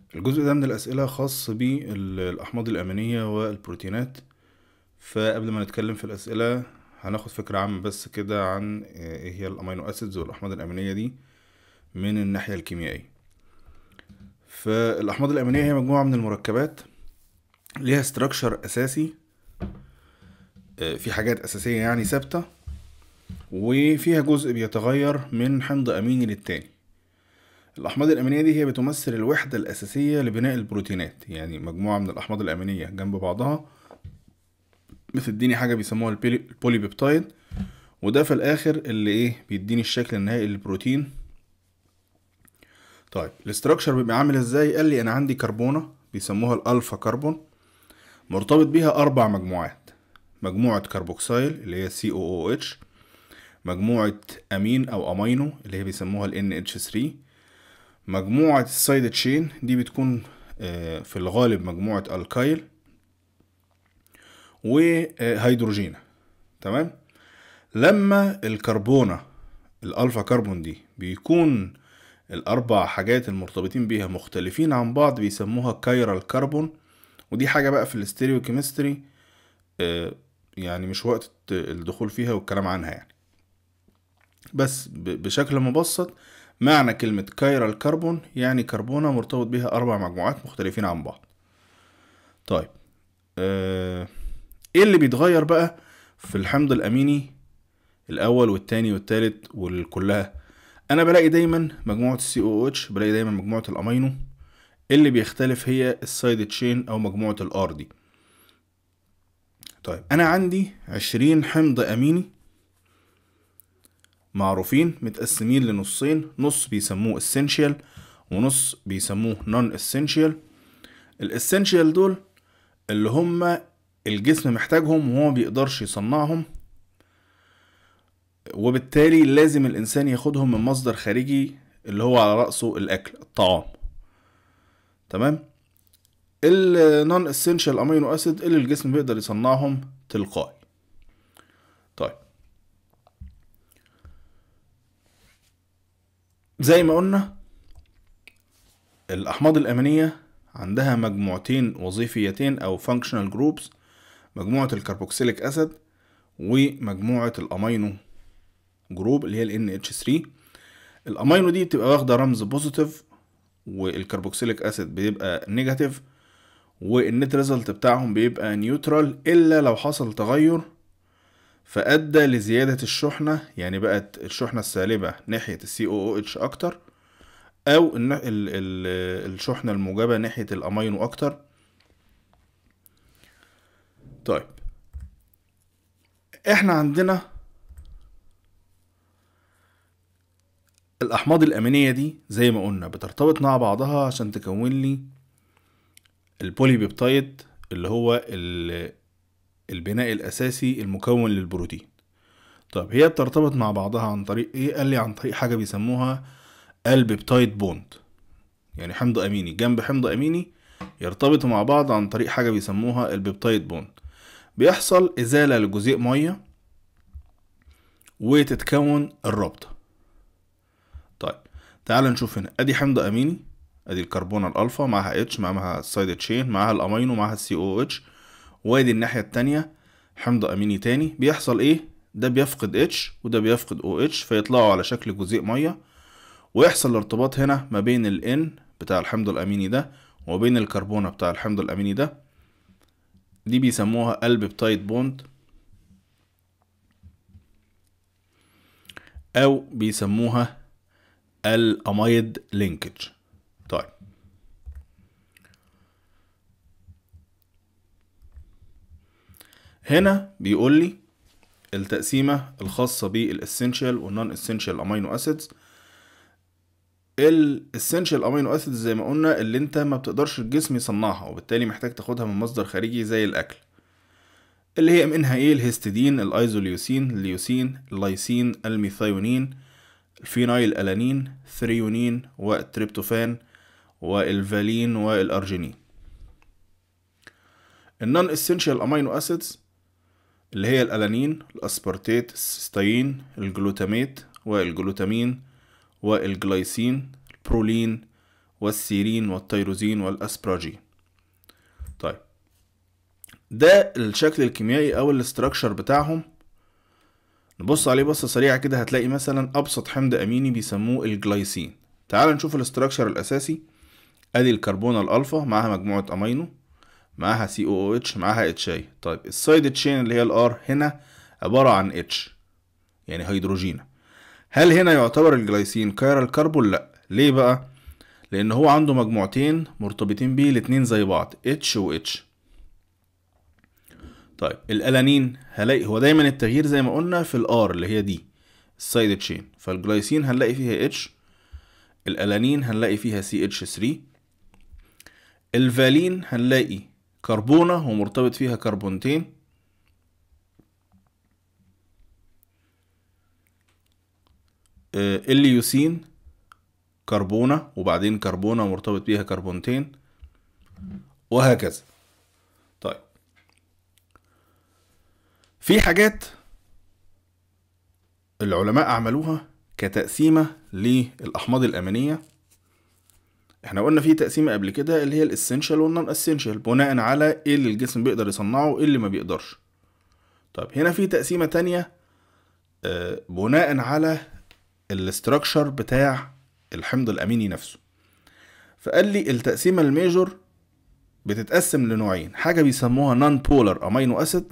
الجزء ده من الأسئلة خاص بالأحماض الأمينية والبروتينات فقبل ما نتكلم في الأسئلة هناخد فكرة عامة بس كده عن ايه هي الأمينو أسيدز والأحماض الأمينية دي من الناحية الكيميائية فالأحماض الأمينية هي مجموعة من المركبات ليها ستراكشر أساسي آه، في حاجات أساسية يعني ثابتة وفيها جزء بيتغير من حمض أميني للتاني الأحماض الأمينية دي هي بتمثل الوحدة الأساسية لبناء البروتينات يعني مجموعة من الأحماض الأمينية جنب بعضها بتديني حاجة بيسموها البيلي- البولي بيبتايد وده في الآخر اللي إيه بيديني الشكل النهائي للبروتين طيب الاستراكشر بيبقى عامل ازاي قال لي انا عندي كربونة بيسموها الالفا كربون مرتبط بيها اربع مجموعات مجموعة كربوكسيل اللي هي COOH مجموعة امين او امينو اللي هي بيسموها ال NH3 مجموعة السايد تشين دي بتكون آه، في الغالب مجموعة الكايل وهيدروجين تمام لما الكربونة الالفا كربون دي بيكون الاربع حاجات المرتبطين بيها مختلفين عن بعض بيسموها كايرال كربون ودي حاجة بقى في الاستيريوكيمستري آه، يعني مش وقت الدخول فيها والكلام عنها يعني بس ب- بشكل مبسط معنى كلمة كايرال كربون يعني كربونة مرتبط بيها أربع مجموعات مختلفين عن بعض طيب آه، ايه اللي بيتغير بقى في الحمض الأميني الأول والتاني والتالت والكلها أنا بلاقي دايما مجموعة السي او اتش بلاقي دايما مجموعة الأمينو اللي بيختلف هي السايد تشين أو مجموعة الار دي طيب أنا عندي عشرين حمض أميني معروفين متقسمين لنصين نص بيسموه essential ونص بيسموه non essential الاسينشال دول اللي هم الجسم محتاجهم وهو مبيقدرش يصنعهم وبالتالي لازم الإنسان ياخدهم من مصدر خارجي اللي هو على رأسه الأكل الطعام تمام النون اسينشال امينو اسيد اللي الجسم بيقدر يصنعهم تلقائي طيب زي ما قلنا الأحماض الأمينية عندها مجموعتين وظيفيتين أو functional groups مجموعة الكربوكسيليك أسيد ومجموعة الأمينو جروب اللي هي ال NH3 الأمينو دي بتبقى واخدة رمز بوزيتيف والكربوكسيليك أسيد بيبقى نيجاتيف والنت ريزلت بتاعهم بيبقى نيوترال إلا لو حصل تغير فأدى لزيادة الشحنة يعني بقت الشحنة السالبة ناحية ال COOH أكتر أو الن- ال- ال- الشحنة الموجبة ناحية الأمينو أكتر طيب احنا عندنا الأحماض الأمينية دي زي ما قلنا بترتبط مع بعضها عشان تكون لي البولي بيبتايد اللي هو ال- البناء الأساسي المكون للبروتين طيب هي بترتبط مع بعضها عن طريق ايه قال لي عن طريق حاجة بيسموها البيبتايد بوند يعني حمض أميني جنب حمض أميني يرتبطوا مع بعض عن طريق حاجة بيسموها البيبتايد بوند بيحصل إزالة لجزيء مية وتتكون الرابطة طيب تعال نشوف هنا ادي حمض اميني ادي الكربونة الالفا معاها اتش معاها السايد تشين معاها الامينو معاها السي او اتش وادي الناحية التانية حمض اميني تاني بيحصل ايه ده بيفقد اتش وده بيفقد او اتش فيطلعوا على شكل جزيء مية ويحصل الارتباط هنا ما بين الان بتاع الحمض الاميني ده وبين الكربونة بتاع الحمض الاميني ده دي بيسموها البيبتايد بوند او بيسموها الامايد لينكج طيب هنا بيقول لي التقسيمة الخاصة بالاسينشال والنون اسينشال امينو اسيدز الاسينشال امينو اسيدز زي ما قلنا اللي انت ما بتقدرش الجسم يصنعها وبالتالي محتاج تاخدها من مصدر خارجي زي الاكل اللي هي منها ايه الهستidine الايزوليوسين الليوسين اللايسين الميثايونين الفينايل ألانين ثريونين والتريبتوفان والفالين والأرجينين النون اسينشال امينو اسيدز اللي هي الألانين الأسبرتيت السيستين الجلوتاميت والجلوتامين والجلايسين البرولين والسيرين والتيروزين والاسبراجين طيب ده الشكل الكيميائي او الاستراكشر بتاعهم نبص عليه بصة سريعة كده هتلاقي مثلا ابسط حمض اميني بيسموه الجلايسين تعال نشوف الاستراكشر الاساسي ادي الكربون الالفا معاها مجموعة امينو معاها سي او او اتش معاها اتش اي طيب السايد تشين اللي هي الار هنا عبارة عن اتش يعني هيدروجين هل هنا يعتبر الجلايسين كايرال كربون لا ليه بقى لان هو عنده مجموعتين مرتبطين بيه الاتنين زي بعض اتش و اتش طيب الالانين هلاقي هو دايما التغيير زي ما قلنا في الار اللي هي دي السايد تشين فالجلايسين هنلاقي فيها اتش الالانين هنلاقي فيها سي اتش 3 الفالين هنلاقي كربونة ومرتبط فيها كربونتين الليوسين كربونة وبعدين كربونة مرتبط بيها كربونتين وهكذا طيب في حاجات العلماء عملوها كتقسيمة للأحماض الأمينية احنا قلنا في تقسيمة قبل كده اللي هي الاسينشال والنون اسينشال بناء على ايه اللي الجسم بيقدر يصنعه وايه اللي ما بيقدرش طيب هنا في تقسيمة تانية آه بناء على الاستراكشر بتاع الحمض الاميني نفسه فقال لي التقسيمة الميجور بتتقسم لنوعين حاجة بيسموها نون بولر امينو اسيد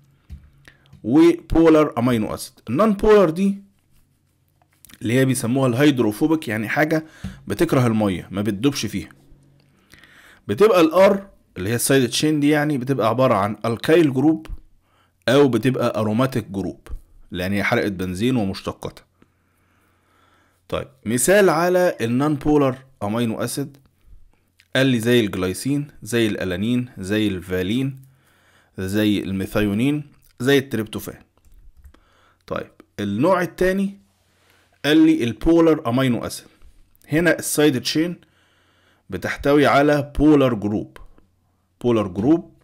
وبولر امينو اسيد النون بولر دي اللي هي بيسموها الهيدروفوبيك يعني حاجة بتكره المية ما بتدوبش فيها بتبقى الار اللي هي السايد تشين دي يعني بتبقى عبارة عن الكايل جروب او بتبقى اروماتيك جروب لان هي حرقة بنزين ومشتقاتها طيب مثال على النون بولر امينو اسيد قال لي زي الجلايسين زي الالانين زي الفالين زي الميثايونين زي التريبتوفان طيب النوع التاني قال لي البولر امينو اسيد هنا السايد تشين بتحتوي على بولر جروب بولر جروب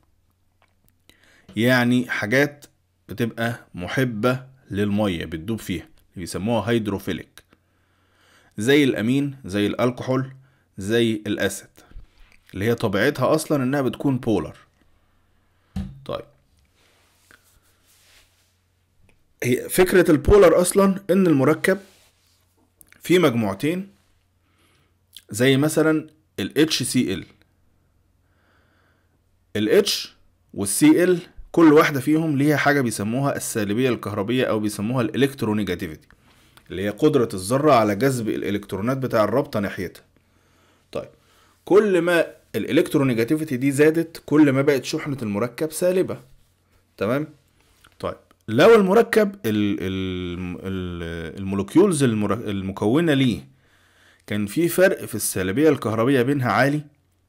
يعني حاجات بتبقى محبة للمية بتدوب فيها بيسموها هيدروفيليك زي الامين زي الالكحول زي الاسيد اللي هي طبيعتها اصلا انها بتكون بولر طيب هي فكرة البولر اصلا ان المركب في مجموعتين زي مثلا ال HCl ال H وال Cl كل واحدة فيهم ليها حاجة بيسموها السالبية الكهربية أو بيسموها الإلكترونيجاتيفيتي اللي هي قدرة الذرة على جذب الإلكترونات بتاع الرابطة ناحيتها طيب كل ما الإلكترونيجاتيفيتي دي زادت كل ما بقت شحنة المركب سالبة تمام طيب لو المركب ال ال المولكيولز المكونة ليه كان في فرق في السالبية الكهربية بينها عالي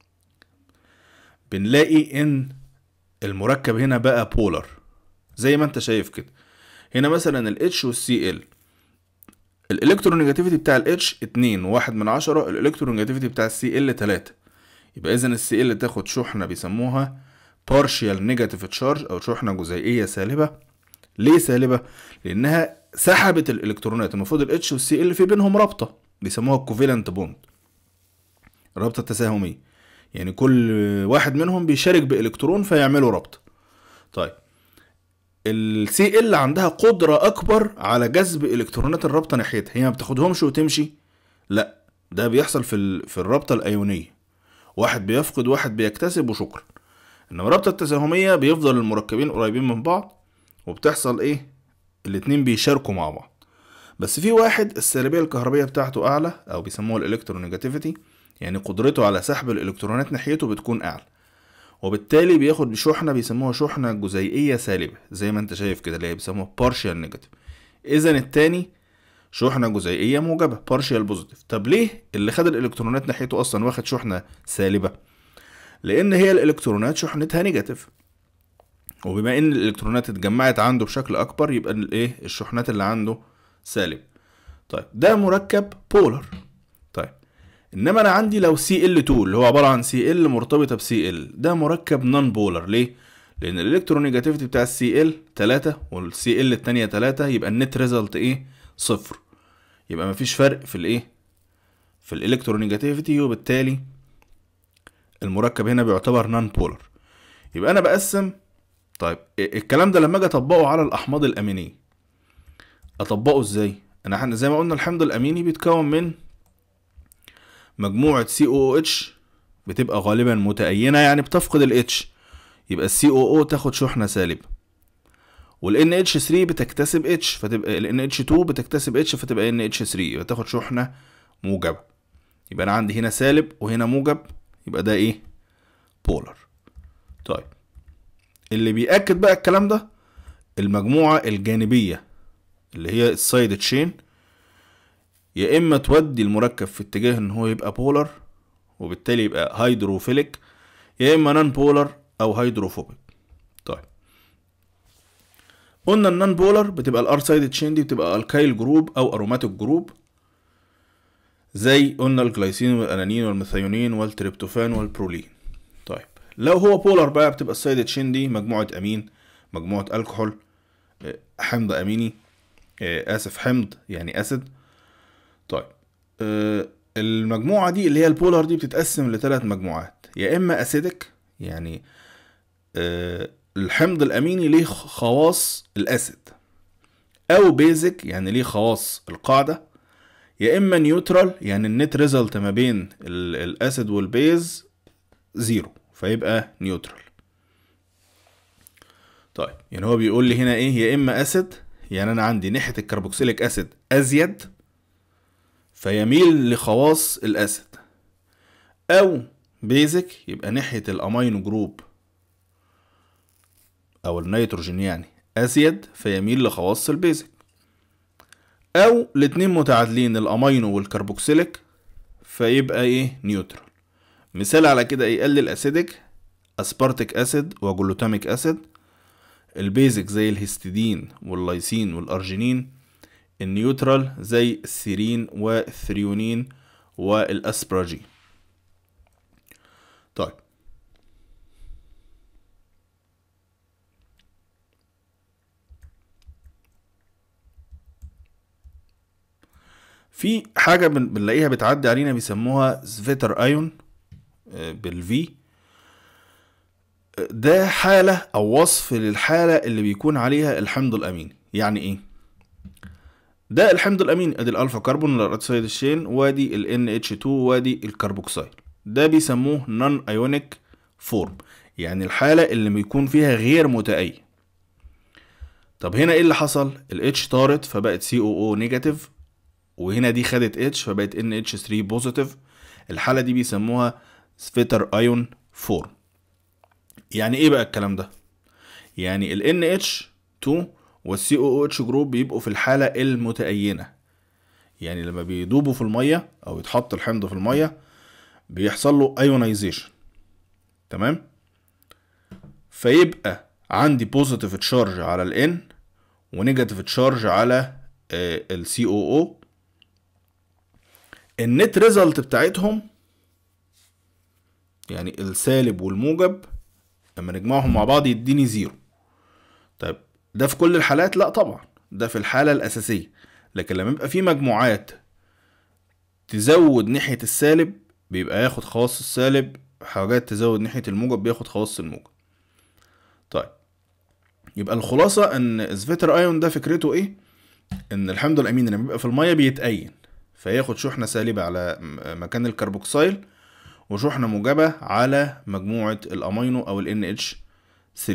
بنلاقي ان المركب هنا بقى بولر زي ما انت شايف كده هنا مثلا ال H وال Cl الالكترونيجاتيفيتي بتاع ال H اتنين وواحد من عشرة الالكترونيجاتيفيتي بتاع ال Cl تلاتة يبقى اذا ال Cl تاخد شحنة بيسموها partial negative charge او شحنة جزيئية سالبة ليه سالبة؟ لأنها سحبت الإلكترونات المفروض ال H وال Cl في بينهم رابطة بيسموها الكوفيلنت بوند رابطة التساهمية يعني كل واحد منهم بيشارك بإلكترون فيعملوا رابطة طيب ال Cl عندها قدرة أكبر على جذب إلكترونات الرابطة ناحيتها هي ما بتاخدهمش وتمشي لا ده بيحصل في ال... في الرابطة الأيونية واحد بيفقد واحد بيكتسب وشكرا انما الرابطة التساهمية بيفضل المركبين قريبين من بعض وبتحصل ايه الاتنين بيشاركوا مع بعض بس في واحد السالبية الكهربية بتاعته أعلى أو بيسموها الإلكترونيجاتيفيتي يعني قدرته على سحب الإلكترونات ناحيته بتكون أعلى وبالتالي بياخد شحنة بيسموها شحنة جزيئية سالبة زي ما انت شايف كده اللي هي بيسموها partial negative إذا التاني شحنة جزيئية موجبة partial positive طب ليه اللي خد الإلكترونات ناحيته أصلا واخد شحنة سالبة لأن هي الإلكترونات شحنتها نيجاتيف وبما ان الالكترونات اتجمعت عنده بشكل اكبر يبقى الايه الشحنات اللي عنده سالب طيب ده مركب بولر طيب انما انا عندي لو سي ال 2 اللي هو عباره عن سي ال مرتبطه بسي ال ده مركب نون بولر ليه لان الالكترونيجاتيفيتي بتاع السي ال 3 والسي ال التانية 3 يبقى النت ريزلت ايه صفر يبقى مفيش فرق في الايه في الالكترونيجاتيفيتي وبالتالي المركب هنا بيعتبر نون بولر يبقى انا بقسم طيب الكلام ده لما اجي اطبقه على الاحماض الامينيه اطبقه ازاي انا زي ما قلنا الحمض الاميني بيتكون من مجموعه سي او اتش بتبقى غالبا متأينة يعني بتفقد ال H يبقى ال COO تاخد شحنة سالب وال NH3 بتكتسب H فتبقى ال NH2 بتكتسب H فتبقى NH3 يبقى تاخد شحنة موجبة يبقى أنا عندي هنا سالب وهنا موجب يبقى ده إيه؟ بولر طيب اللي بيأكد بقى الكلام ده المجموعة الجانبية اللي هي السايد تشين يا إما تودي المركب في اتجاه إن هو يبقى بولر وبالتالي يبقى هيدروفيليك يا اما نون بولر او هيدروفوبيك طيب قلنا النون بولر بتبقى الار سايد تشين دي بتبقى الكايل جروب او اروماتيك جروب زي قلنا الجلايسين والانانين والميثيونين والتريبتوفان والبرولين طيب لو هو بولر بقى بتبقى السايد تشين دي مجموعه امين مجموعه الكحول حمض اميني اسف حمض يعني اسيد طيب المجموعة دي اللي هي البولار دي بتتقسم لثلاث مجموعات يا إما أسيدك يعني آه الحمض الأميني ليه خواص الأسيد أو بيزك يعني ليه خواص القاعدة يا إما نيوترال يعني النت ريزلت ما بين الأسيد والبيز زيرو فيبقى نيوترال طيب يعني هو بيقول لي هنا إيه يا إما أسيد يعني أنا عندي ناحية الكربوكسيليك أسيد أزيد فيميل لخواص الأسيد أو بيزك يبقى ناحية الأمينو جروب أو النيتروجين يعني أزيد فيميل لخواص البيزك أو الاتنين متعادلين الأمينو والكربوكسيليك فيبقى إيه نيوترال مثال على كده إيه قال الأسيدك أسبارتيك أسيد وجلوتاميك أسيد البيزك زي الهستidine واللايسين والأرجينين النيوترال زي السيرين والثريونين والاسبراجين طيب في حاجة بنلاقيها بتعدي علينا بيسموها سفيتر ايون بالفي ده حالة او وصف للحالة اللي بيكون عليها الحمض الاميني يعني ايه ده الحمض الاميني ادي الالفا كربون الراتسايد الشين وادي ال NH2 وادي الكربوكسيل ده بيسموه نون ايونيك فورم يعني الحالة اللي بيكون فيها غير متأين طب هنا ايه اللي حصل ال H طارت فبقت COO نيجاتيف وهنا دي خدت H فبقت NH3 بوزيتيف الحالة دي بيسموها سفيتر ايون فورم يعني ايه بقى الكلام ده يعني ال NH2 والسي او اتش جروب بيبقوا في الحالة المتأينة يعني لما بيدوبوا في المية او يتحط الحمض في المية بيحصل له ايونايزيشن تمام فيبقى عندي بوزيتيف تشارج على الان ونيجاتيف تشارج على السي او او النت ريزلت بتاعتهم يعني السالب والموجب لما نجمعهم مع بعض يديني زيرو طيب ده في كل الحالات لا طبعا ده في الحالة الأساسية لكن لما يبقى في مجموعات تزود ناحية السالب بيبقى ياخد خواص السالب حاجات تزود ناحية الموجب بياخد خواص الموجب طيب يبقى الخلاصة ان سفيتر ايون ده فكرته ايه ان الحمض الاميني لما بيبقى في المية بيتأين فياخد شحنة سالبة على مكان الكربوكسيل وشحنة موجبة على مجموعة الامينو او ال NH3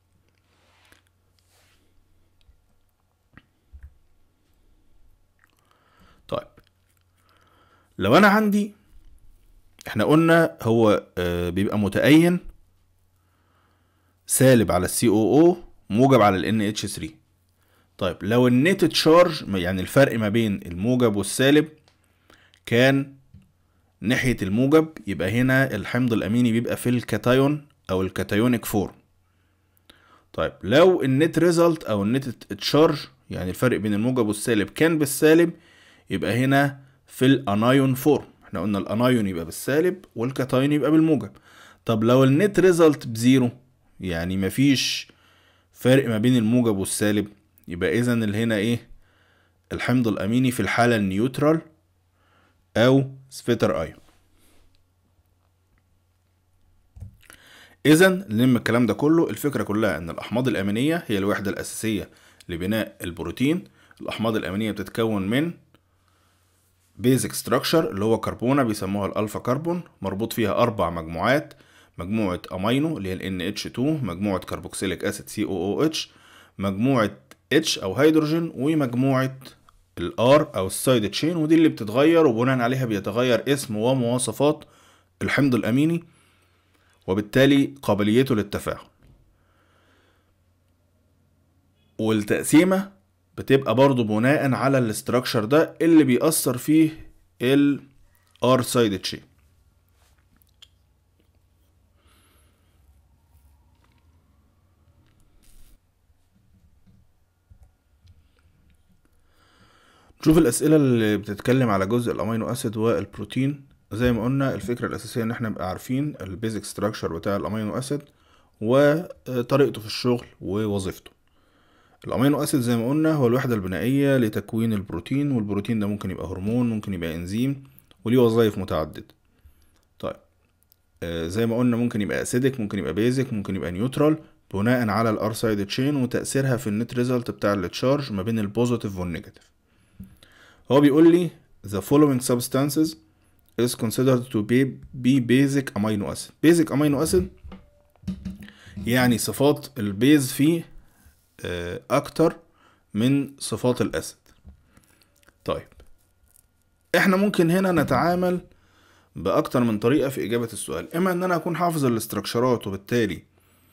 طيب لو انا عندي احنا قلنا هو بيبقى متأين سالب على السي او او موجب على ال NH3 طيب لو النت تشارج يعني الفرق ما بين الموجب والسالب كان ناحية الموجب يبقى هنا الحمض الأميني بيبقى في الكاتايون أو الكاتايونيك فورم طيب لو النت ريزلت أو النت تشارج يعني الفرق بين الموجب والسالب كان بالسالب يبقى هنا في الانايون فورم احنا قلنا الانايون يبقى بالسالب والكاتايون يبقى بالموجب طب لو النت ريزلت بزيرو يعني مفيش فرق ما بين الموجب والسالب يبقى اذا اللي هنا ايه الحمض الاميني في الحالة النيوترال او سفيتر ايون اذا نلم الكلام ده كله الفكره كلها ان الاحماض الامينيه هي الوحده الاساسيه لبناء البروتين الاحماض الامينيه بتتكون من بيزك ستراكشر اللي هو كربونه بيسموها الالفا كربون مربوط فيها اربع مجموعات مجموعه امينو اللي هي ال NH2 مجموعه كربوكسيليك اسيد COOH مجموعه H او هيدروجين ومجموعه الار او السايد تشين ودي اللي بتتغير وبناء عليها بيتغير اسم ومواصفات الحمض الاميني وبالتالي قابليته للتفاعل والتقسيمة بتبقى برضو بناء على الاستراكشر ده اللي بيأثر فيه ال R side chain نشوف الأسئلة اللي بتتكلم على جزء الأمينو أسيد والبروتين زي ما قلنا الفكرة الأساسية إن احنا نبقى عارفين البيزك ستراكشر بتاع الأمينو أسيد وطريقته في الشغل ووظيفته الأمينو أسيد زي ما قلنا هو الوحدة البنائية لتكوين البروتين والبروتين ده ممكن يبقى هرمون ممكن يبقى إنزيم وليه وظائف متعددة طيب آه، زي ما قلنا ممكن يبقى أسيدك ممكن يبقى بيزك ممكن يبقى نيوترال بناء على الار سايد تشين وتأثيرها في النت ريزلت بتاع التشارج ما بين البوزيتيف والنيجاتيف هو بيقول لي the following substances is considered to be, be basic amino acid basic amino acid يعني صفات البيز فيه آه، اكتر من صفات الاسيد طيب احنا ممكن هنا نتعامل باكتر من طريقه في اجابه السؤال اما ان انا اكون حافظ الاستراكشرات وبالتالي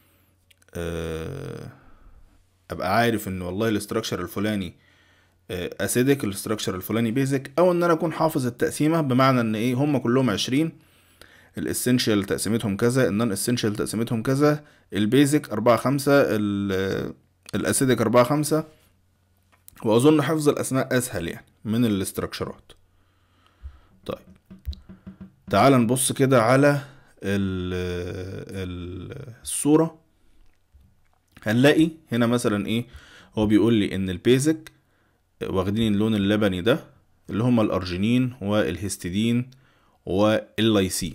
آه، ابقى عارف ان والله الاستراكشر الفلاني اسيدك الاستراكشر الفلاني بيزك او ان انا اكون حافظ التقسيمه بمعنى ان ايه هم كلهم عشرين الاسينشال تقسيمتهم كذا النون اسينشال تقسيمتهم كذا البيزك أربعة خمسة الاسيدك أربعة خمسة واظن حفظ الاسماء اسهل يعني من الاستراكشرات طيب تعال نبص كده على ال ال الصورة هنلاقي هنا مثلا ايه هو بيقول لي ان البيزك واخدين اللون اللبني ده اللي هما الارجينين والهستidine واللايسين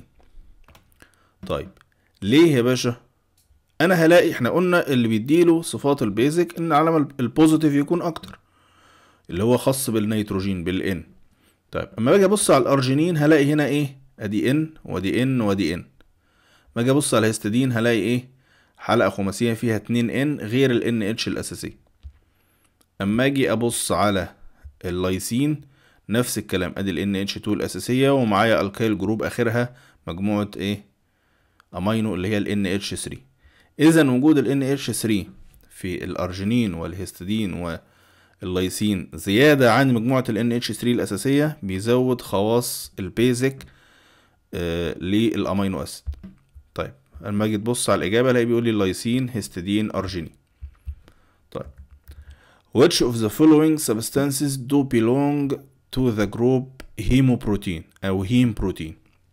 طيب ليه يا باشا انا هلاقي احنا قلنا اللي بيديله صفات البيزك ان علامة البوزيتيف يكون اكتر اللي هو خاص بالنيتروجين بالان طيب اما باجي ابص على الارجينين هلاقي هنا ايه ادي ان وادي ان وادي ان ما اجي ابص على الهستidine هلاقي ايه حلقة خماسية فيها اتنين ان غير ال NH الاساسية اما اجي ابص على اللايسين نفس الكلام ادي ال NH2 الاساسية ومعايا الكايل جروب اخرها مجموعة ايه امينو اللي هي ال NH3 اذا وجود ال NH3 في الارجينين والهستidine واللايسين زيادة عن مجموعة ال NH3 الاساسية بيزود خواص البيزك آه للامينو اسيد طيب لما اجي تبص على الاجابة الاقي بيقول لي اللايسين هستidine ارجينين طيب Which of the following substances do belong to the group hemoprotein أو heme protein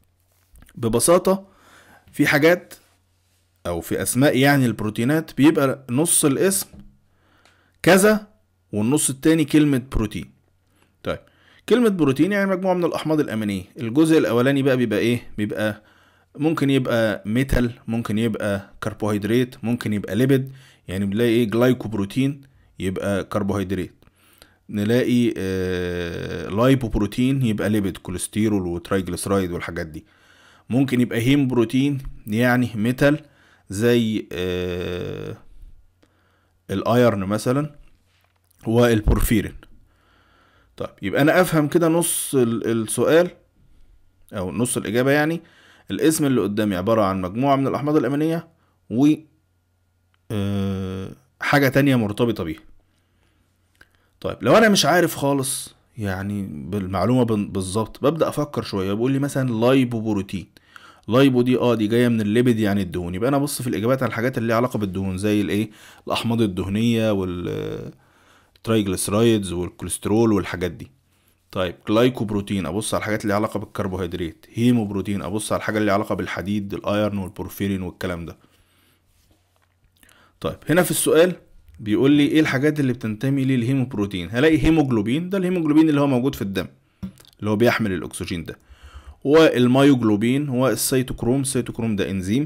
ببساطة في حاجات أو في أسماء يعني البروتينات بيبقى نص الاسم كذا والنص التاني كلمة بروتين طيب كلمة بروتين يعني مجموعة من الأحماض الأمينية الجزء الأولاني بقى بيبقى إيه بيبقى ممكن يبقى ميتال ممكن يبقى كربوهيدرات ممكن يبقى ليبيد يعني بنلاقي ايه جلايكوبروتين يبقى كربوهيدرات نلاقي آه لايبوبروتين يبقى ليبيد كوليسترول وترايجليسرايد والحاجات دي ممكن يبقى هيم بروتين يعني ميتال زي آه الايرن مثلا والبورفيرين طيب يبقى انا افهم كده نص السؤال او نص الاجابه يعني الاسم اللي قدامي عباره عن مجموعه من الاحماض الامينيه و آه حاجه تانية مرتبطه بيها طيب لو انا مش عارف خالص يعني بالمعلومه بالظبط ببدا افكر شويه بقول لي مثلا لايبو بروتين لايبو دي اه دي جايه من الليبيد يعني الدهون يبقى انا ابص في الاجابات على الحاجات اللي ليها علاقه بالدهون زي الايه الاحماض الدهنيه والترايجليسرايدز والكوليسترول والحاجات دي طيب جلايكوبروتين ابص على الحاجات اللي ليها علاقه بالكربوهيدرات هيموبروتين ابص على الحاجه اللي ليها علاقه بالحديد الايرن والبورفيرين والكلام ده طيب هنا في السؤال بيقول لي ايه الحاجات اللي بتنتمي للهيموبروتين هلاقي هيموجلوبين ده الهيموجلوبين اللي هو موجود في الدم اللي هو بيحمل الاكسجين ده والمايوجلوبين هو السيتوكروم السيتوكروم ده انزيم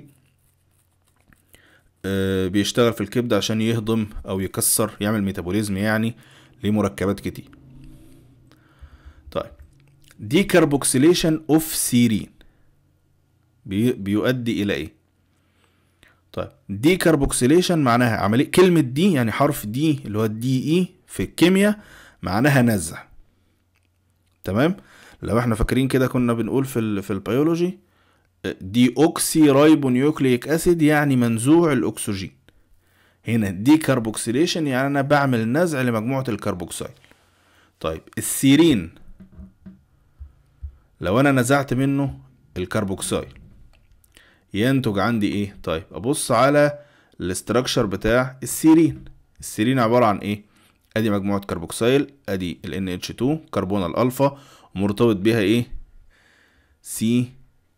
آه، بيشتغل في الكبد عشان يهضم او يكسر يعمل ميتابوليزم يعني لمركبات كتير طيب دي كاربوكسيليشن اوف سيرين بي بيؤدي الى ايه طيب دي كاربوكسيليشن معناها عمليه كلمه دي يعني حرف دي اللي هو الدي اي في الكيمياء معناها نزع تمام لو احنا فاكرين كده كنا بنقول في ال في البيولوجي دي اوكسي رايبونيوكليك اسيد يعني منزوع الاكسجين هنا دي كاربوكسيليشن يعني انا بعمل نزع لمجموعه الكربوكسيل طيب السيرين لو انا نزعت منه الكربوكسيل ينتج عندي ايه طيب ابص على الاستراكشر بتاع السيرين السيرين عباره عن ايه ادي مجموعه كربوكسيل ادي ال NH2 كربون الالفا مرتبط بيها ايه سي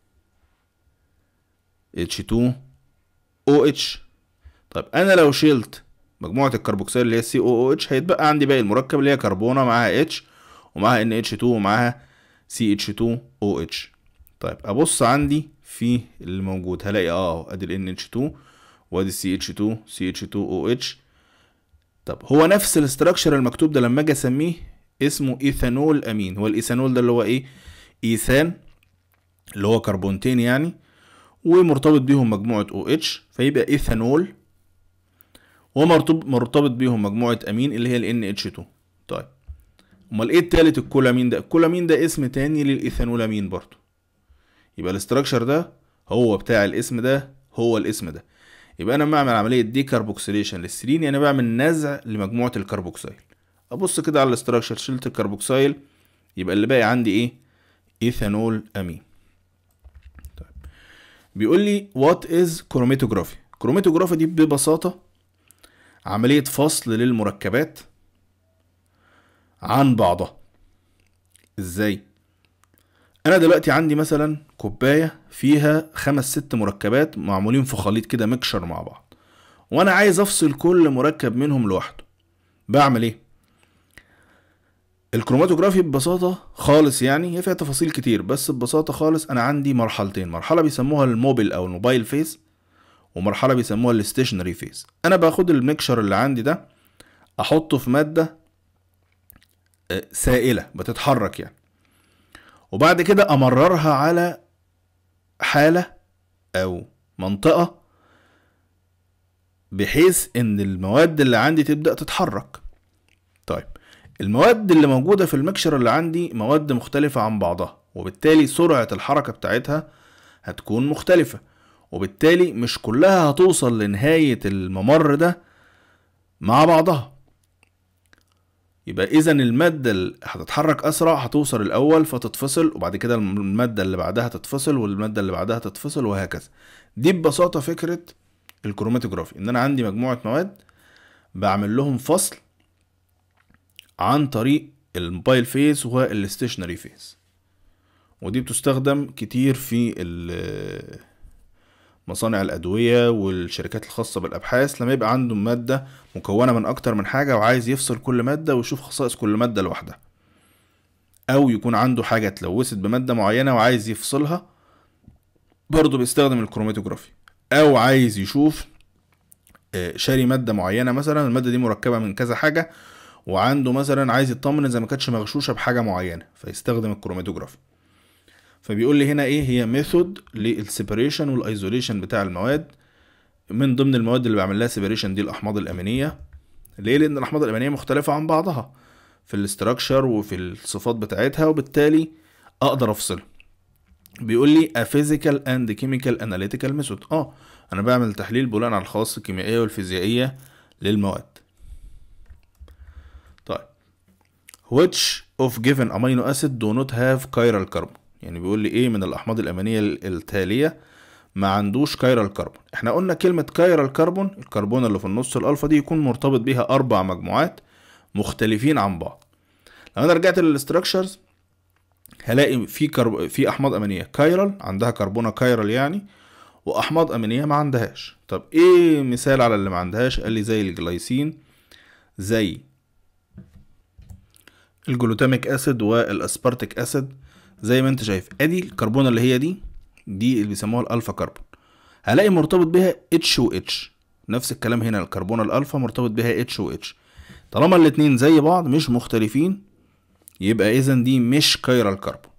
H2 OH طيب انا لو شلت مجموعه الكربوكسيل اللي هي سي او اتش هيتبقى عندي باقي المركب اللي هي كربونه معاها اتش ومعاها ان اتش 2 ومعاها سي اتش 2 او اتش طيب ابص عندي في اللي موجود هلاقي اه ادي ال اتش 2 وادي السي اتش 2 سي اتش 2 او اتش طب هو نفس الاستراكشر المكتوب ده لما اجي اسميه اسمه ايثانول امين هو الايثانول ده اللي هو ايه ايثان اللي هو كربونتين يعني ومرتبط بيهم مجموعة OH فيبقى إيثانول ومرتبط مرتبط بيهم مجموعة أمين اللي هي ال NH2 طيب أمال إيه التالت الكولامين ده؟ الكولامين ده اسم تاني للإيثانولامين برضو يبقى الاستراكشر ده هو بتاع الاسم ده هو الاسم ده يبقى أنا بعمل عملية دي كاربوكسيليشن للسيرين يعني بعمل نزع لمجموعة الكربوكسيل أبص كده على الاستراكشر شلت الكربوكسيل يبقى اللي باقي عندي إيه؟ إيثانول أمين بيقول لي وات از كروماتوجرافي كروماتوجرافي دي ببساطة عملية فصل للمركبات عن بعضها ازاي انا دلوقتي عندي مثلا كوباية فيها خمس ست مركبات معمولين في خليط كده مكشر مع بعض وانا عايز افصل كل مركب منهم لوحده بعمل ايه الكروماتوجرافي ببساطة خالص يعني هي فيها تفاصيل كتير بس ببساطة خالص أنا عندي مرحلتين مرحلة بيسموها الموبيل أو الموبايل فيز ومرحلة بيسموها الستيشنري فيز أنا باخد الميكشر اللي عندي ده أحطه في مادة سائلة بتتحرك يعني وبعد كده أمررها على حالة أو منطقة بحيث إن المواد اللي عندي تبدأ تتحرك طيب المواد اللي موجودة في المكشر اللي عندي مواد مختلفة عن بعضها وبالتالي سرعة الحركة بتاعتها هتكون مختلفة وبالتالي مش كلها هتوصل لنهاية الممر ده مع بعضها يبقى اذا المادة اللي هتتحرك اسرع هتوصل الاول فتتفصل وبعد كده المادة اللي بعدها تتفصل والمادة اللي بعدها تتفصل وهكذا دي ببساطة فكرة الكروماتوجرافي ان انا عندي مجموعة مواد بعمل لهم فصل عن طريق الموبايل فيس والستيشنري فيس ودي بتستخدم كتير في مصانع الأدوية والشركات الخاصة بالأبحاث لما يبقى عنده مادة مكونة من أكتر من حاجة وعايز يفصل كل مادة ويشوف خصائص كل مادة لوحدها أو يكون عنده حاجة اتلوثت بمادة معينة وعايز يفصلها برضه بيستخدم الكروماتوجرافي أو عايز يشوف شاري مادة معينة مثلا المادة دي مركبة من كذا حاجة وعنده مثلا عايز يطمن اذا ما كانتش مغشوشه بحاجه معينه فيستخدم الكروماتوجرافي فبيقول لي هنا ايه هي ميثود للسيبريشن والايزوليشن بتاع المواد من ضمن المواد اللي بعمل لها سيبريشن دي الاحماض الامينيه ليه لان الاحماض الامينيه مختلفه عن بعضها في الاستراكشر وفي الصفات بتاعتها وبالتالي اقدر افصلها بيقول لي a physical and chemical analytical method اه انا بعمل تحليل بناء على الخواص الكيميائيه والفيزيائيه للمواد طيب which of given amino acid do not have chiral carbon يعني بيقول لي ايه من الاحماض الامينيه التاليه ما عندوش كايرال كربون احنا قلنا كلمه كايرال كربون الكربون اللي في النص الالفا دي يكون مرتبط بيها اربع مجموعات مختلفين عن بعض لو انا رجعت للاستراكشرز هلاقي في كرب... في احماض امينيه كايرال عندها كربونه كايرال يعني واحماض امينيه ما عندهاش طب ايه مثال على اللي ما عندهاش قال لي زي الجلايسين زي الجلوتاميك اسيد والاسبارتيك اسيد زي ما انت شايف ادي الكربونه اللي هي دي دي اللي بيسموها الالفا كربون هلاقي مرتبط بها اتش و اتش نفس الكلام هنا الكربونه الالفا مرتبط بها اتش و اتش طالما الاتنين زي بعض مش مختلفين يبقى اذا دي مش كايرال كربون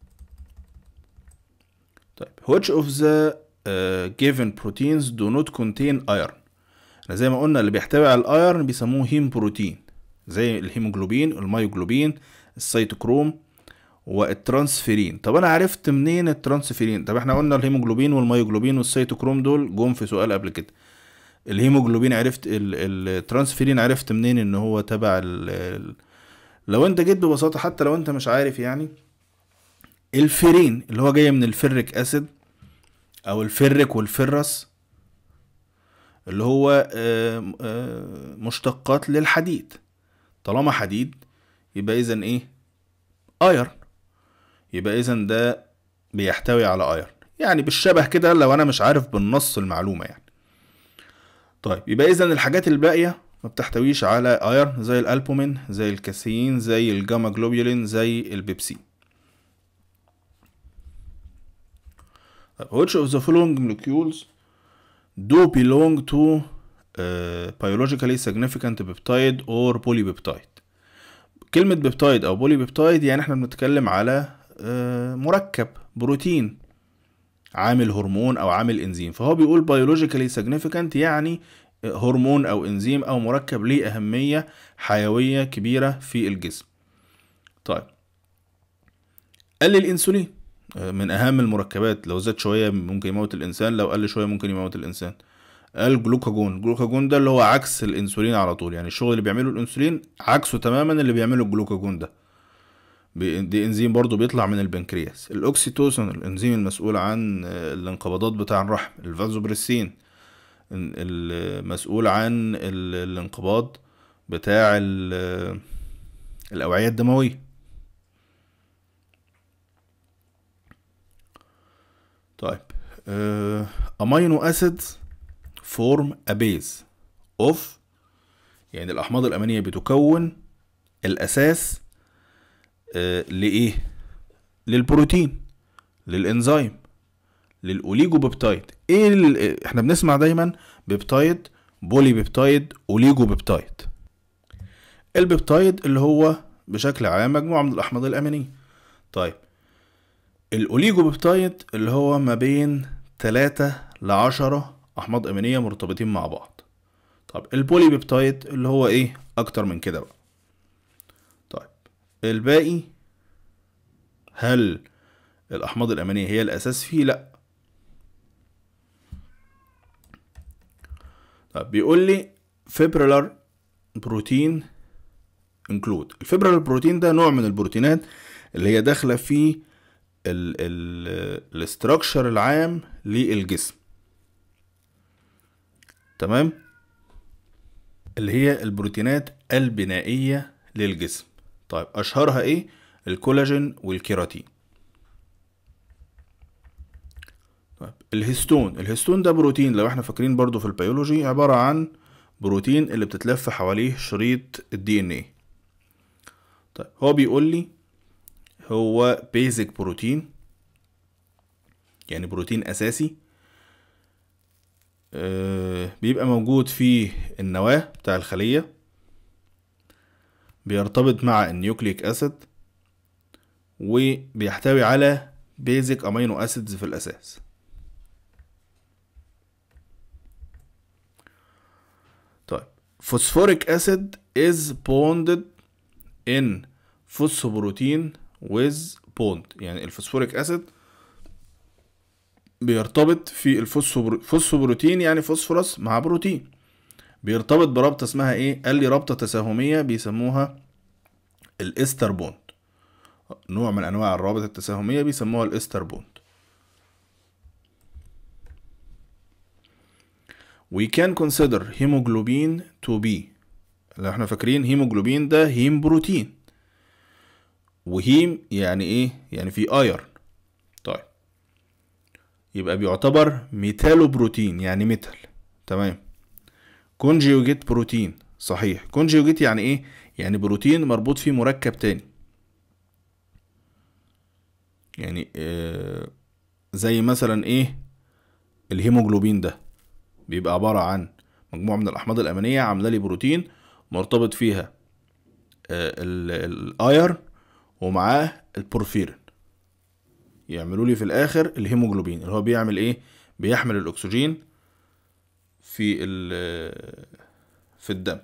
طيب which of the uh, given proteins do not contain iron احنا زي ما قلنا اللي بيحتوي على الايرن بيسموه هيم بروتين زي الهيموجلوبين المايوجلوبين السيتوكروم والترانسفيرين طب انا عرفت منين الترانسفيرين طب احنا قلنا الهيموجلوبين والمايوجلوبين والسيتوكروم دول جم في سؤال قبل كده الهيموجلوبين عرفت الترانسفيرين عرفت منين ان هو تبع ال ال لو انت جيت ببساطه حتى لو انت مش عارف يعني الفيرين اللي هو جاي من الفريك اسيد او الفرك والفرس اللي هو مشتقات للحديد طالما حديد يبقى اذا ايه ايرن يبقى اذا ده بيحتوي على ايرن يعني بالشبه كده لو انا مش عارف بالنص المعلومه يعني طيب يبقى اذا الحاجات الباقيه ما بتحتويش على ايرن زي الالبومين زي الكاسيين زي الجاما جلوبولين زي البيبسي which of the following molecules do belong to uh, biologically significant peptide or polypeptide كلمة بيبتايد أو بولي بيبتايد يعني احنا بنتكلم على uh, مركب بروتين عامل هرمون أو عامل إنزيم فهو بيقول biologically significant يعني هرمون أو إنزيم أو مركب ليه أهمية حيوية كبيرة في الجسم طيب قال لي الأنسولين من اهم المركبات لو زاد شويه ممكن يموت الانسان لو قل شويه ممكن يموت الانسان الجلوكاجون الجلوكاجون ده اللي هو عكس الانسولين على طول يعني الشغل اللي بيعمله الانسولين عكسه تماما اللي بيعمله الجلوكاجون ده دي انزيم برضو بيطلع من البنكرياس الاوكسيتوسن الانزيم المسؤول عن الانقباضات بتاع الرحم الفازوبريسين المسؤول عن الانقباض بتاع الاوعيه الدمويه طيب امينو اسيدز فورم ا بيز اوف يعني الاحماض الامينيه بتكون الاساس uh, لايه للبروتين للانزيم للاوليجو بيبتايد ايه ال... احنا بنسمع دايما بيبتايد بولي بيبتايد اوليجو بيبتايد البيبتايد اللي هو بشكل عام مجموعه من الاحماض الامينيه طيب الاوليجو بيبتايد اللي هو ما بين 3 ل 10 احماض امينيه مرتبطين مع بعض طب البولي بيبتايد اللي هو ايه اكتر من كده بقى طيب الباقي هل الاحماض الامينيه هي الاساس فيه لا طب بيقول لي فيبريلر بروتين انكلود الفيبريلر بروتين ده نوع من البروتينات اللي هي داخله في الاستراكشر العام للجسم تمام اللي هي البروتينات البنائية للجسم طيب أشهرها إيه؟ الكولاجين والكيراتين طيب الهستون الهستون ده بروتين لو احنا فاكرين برضو في البيولوجي عبارة عن بروتين اللي بتتلف حواليه شريط الدي ان ايه طيب هو بيقول لي هو بيزك بروتين يعني بروتين اساسي أه بيبقى موجود في النواة بتاع الخلية بيرتبط مع النيوكليك اسيد وبيحتوي على بيزك امينو اسيدز في الاساس طيب فوسفوريك اسيد is bonded in فوسفوبروتين with bond يعني الفوسفوريك اسيد بيرتبط في الفوسفوبروتين يعني فوسفورس مع بروتين بيرتبط برابطة اسمها ايه قال لي رابطة تساهمية بيسموها الاستر بوند نوع من انواع الروابط التساهمية بيسموها الاستر بوند we can consider hemoglobin to be لو احنا فاكرين هيموجلوبين ده هيم بروتين وهيم يعني ايه يعني في ايرن طيب يبقى بيعتبر ميتالو بروتين يعني ميتال تمام كونجيوجيت بروتين صحيح كونجيوجيت يعني ايه يعني بروتين مربوط فيه مركب تاني يعني آه زي مثلا ايه الهيموجلوبين ده بيبقى عبارة عن مجموعة من الأحماض الأمينية عاملة لي بروتين مرتبط فيها آه الاير ومعاه البورفيرين يعملوا لي في الآخر الهيموجلوبين اللي هو بيعمل ايه بيحمل الأكسجين في في الدم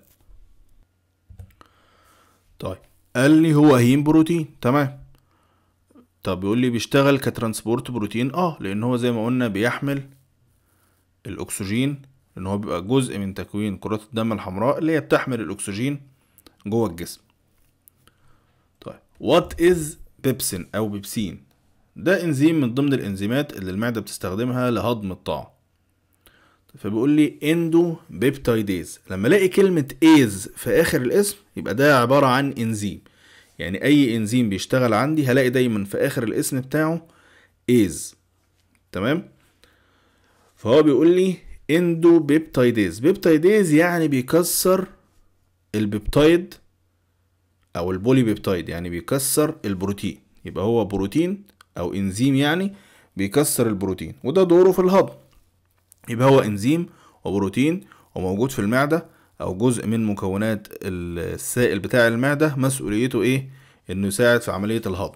طيب قال لي هو هيم بروتين تمام طب بيقول لي بيشتغل كترانسبورت بروتين اه لان هو زي ما قلنا بيحمل الاكسجين لان هو بيبقى جزء من تكوين كرات الدم الحمراء اللي هي بتحمل الاكسجين جوه الجسم طيب وات از بيبسين او بيبسين ده انزيم من ضمن الانزيمات اللي المعدة بتستخدمها لهضم الطعام فبيقول لي اندو بيبتايديز لما الاقي كلمة ايز في اخر الاسم يبقى ده عبارة عن انزيم يعني اي انزيم بيشتغل عندي هلاقي دايما في اخر الاسم بتاعه ايز تمام فهو بيقول لي اندو بيبتايديز بيبتايديز يعني بيكسر البيبتايد او البولي بيبتايد يعني بيكسر البروتين يبقى هو بروتين او انزيم يعني بيكسر البروتين وده دوره في الهضم يبقى هو انزيم وبروتين وموجود في المعدة او جزء من مكونات السائل بتاع المعدة مسؤوليته ايه انه يساعد في عملية الهضم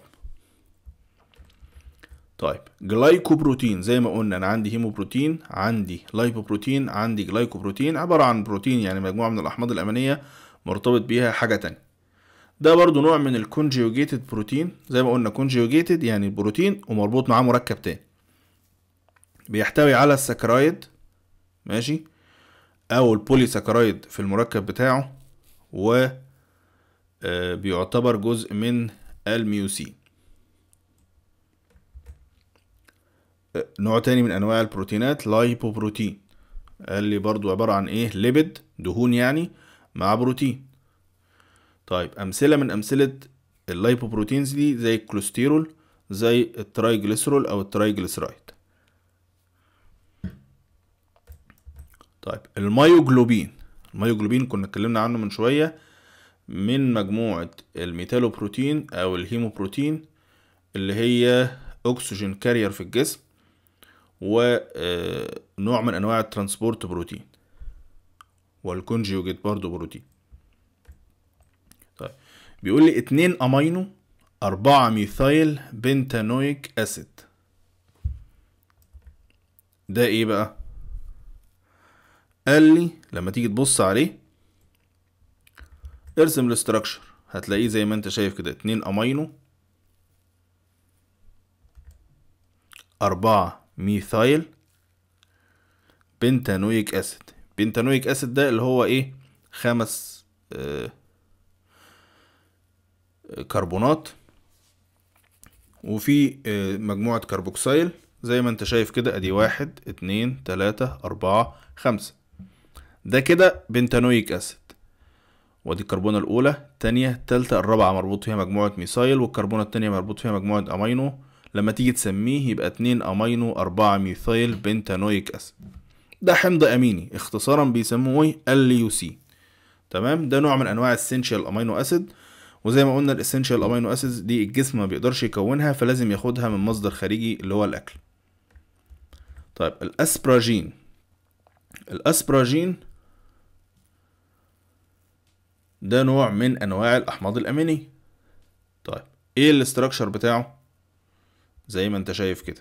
طيب جلايكوبروتين زي ما قلنا انا عندي هيموبروتين عندي لايبوبروتين عندي جلايكوبروتين عبارة عن بروتين يعني مجموعة من الاحماض الامينية مرتبط بيها حاجة تانية ده برضو نوع من الكونجيوجيتد بروتين زي ما قلنا كونجيوجيتد يعني البروتين ومربوط معاه مركب تاني بيحتوي على السكرايد ماشي او البولي سكرايد في المركب بتاعه و بيعتبر جزء من الميوسين نوع تاني من انواع البروتينات لايبوبروتين قال لي برضو عبارة عن ايه ليبيد دهون يعني مع بروتين طيب امثلة من امثلة اللايبوبروتينز دي زي الكوليسترول زي الترايجليسرول او الترايجليسرايد طيب المايوجلوبين المايوجلوبين كنا اتكلمنا عنه من شوية من مجموعة الميتالوبروتين أو الهيموبروتين اللي هي أكسجين كارير في الجسم ونوع من أنواع الترانسبورت بروتين والكونجيوجيت برضو بروتين طيب بيقول لي اتنين أمينو أربعة ميثايل بنتانويك أسيد ده ايه بقى قال لي لما تيجي تبص عليه ارسم الاستراكشر هتلاقيه زي ما انت شايف كده اتنين امينو اربعة ميثايل بنتانويك اسيد بنتانويك اسيد ده اللي هو ايه خمس آه كربونات وفي آه مجموعة كربوكسيل زي ما انت شايف كده ادي واحد اتنين تلاتة اربعة خمسة ده كده بنتانويك اسيد ودي الكربونة الأولى التانية التالتة الرابعة مربوط فيها مجموعة ميثايل والكربونة التانية مربوط فيها مجموعة أمينو لما تيجي تسميه يبقى اتنين أمينو أربعة ميثايل بنتانويك أسيد ده حمض أميني اختصارا بيسموه ايه الليوسين تمام ده نوع من أنواع السنشال أمينو أسيد وزي ما قلنا الاسنشال أمينو أسيدز دي الجسم ما بيقدرش يكونها فلازم ياخدها من مصدر خارجي اللي هو الأكل طيب الأسبراجين الأسبراجين ده نوع من انواع الاحماض الامينيه طيب ايه الاستراكشر بتاعه زي ما انت شايف كده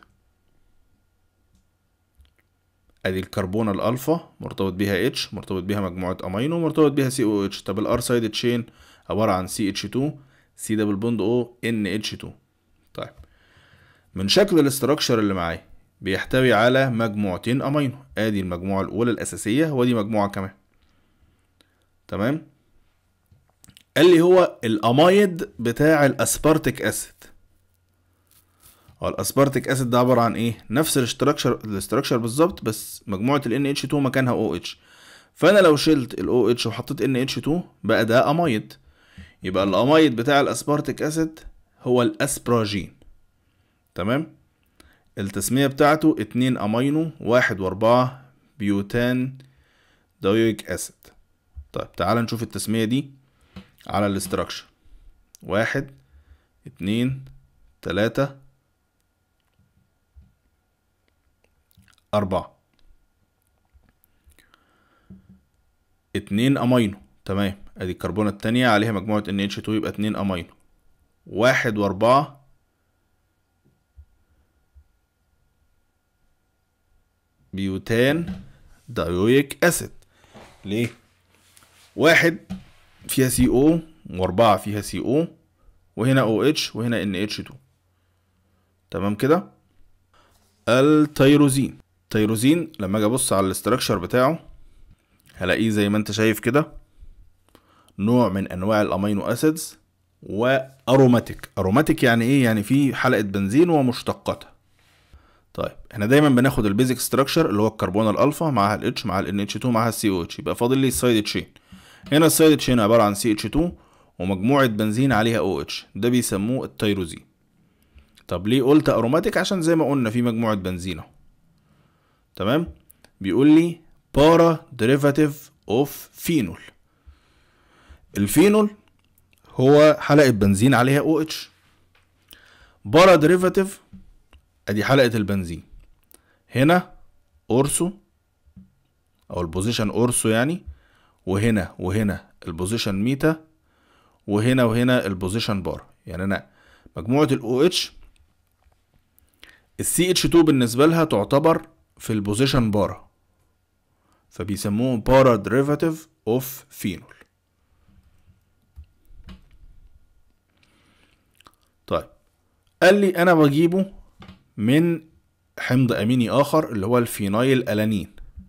ادي الكربونه الالفا مرتبط بيها اتش مرتبط بيها مجموعه امينو مرتبط بيها سي او اتش طب الار سايد تشين عباره عن سي اتش 2 سي دبل بوند او ان اتش 2 طيب من شكل الاستراكشر اللي معايا بيحتوي على مجموعتين امينو ادي المجموعه الاولى الاساسيه ودي مجموعه كمان تمام قال لي هو الامايد بتاع الاسبارتيك اسيد هو الاسبارتيك اسيد ده عباره عن ايه نفس الاستراكشر الاستراكشر بالظبط بس مجموعه ال NH2 مكانها OH فانا لو شلت ال OH وحطيت NH2 بقى ده امايد يبقى الامايد بتاع الاسبارتيك اسيد هو الاسبراجين تمام التسميه بتاعته اتنين امينو واحد واربعة بيوتان دايويك اسيد طيب تعال نشوف التسميه دي على الاستراكشر واحد اتنين تلاتة أربعة اتنين أمينو تمام ادي الكربونة التانية عليها مجموعة NH2 يبقى اتنين أمينو واحد وأربعة بيوتان دايويك أسيد ليه؟ واحد فيها سي او وأربعة فيها سي او وهنا او اتش وهنا ان اتش 2 تمام كده التيروزين التيروزين لما اجي ابص على الاستراكشر بتاعه هلاقيه زي ما انت شايف كده نوع من انواع الامينو اسيدز واروماتيك اروماتيك يعني ايه يعني فيه حلقه بنزين ومشتقاتها طيب احنا دايما بناخد البيزك ستراكشر اللي هو الكربون الالفا معاها الاتش مع ال NH2 معاها السي او اتش يبقى فاضل لي السايد تشين هنا السايد تشين عباره عن سي اتش 2 ومجموعه بنزين عليها او اتش ده بيسموه التيروزين طب ليه قلت اروماتيك عشان زي ما قلنا في مجموعه بنزين اهو تمام بيقول لي بارا ديريفاتيف اوف فينول الفينول هو حلقه بنزين عليها او اتش بارا ديريفاتيف ادي حلقه البنزين هنا اورسو او البوزيشن اورسو يعني وهنا وهنا البوزيشن ميتا وهنا وهنا البوزيشن بار يعني انا مجموعه الاو اتش السي اتش 2 بالنسبه لها تعتبر في البوزيشن بارا فبيسموه بارا ديريفاتيف اوف فينول طيب قال لي انا بجيبه من حمض اميني اخر اللي هو الفينايل الانين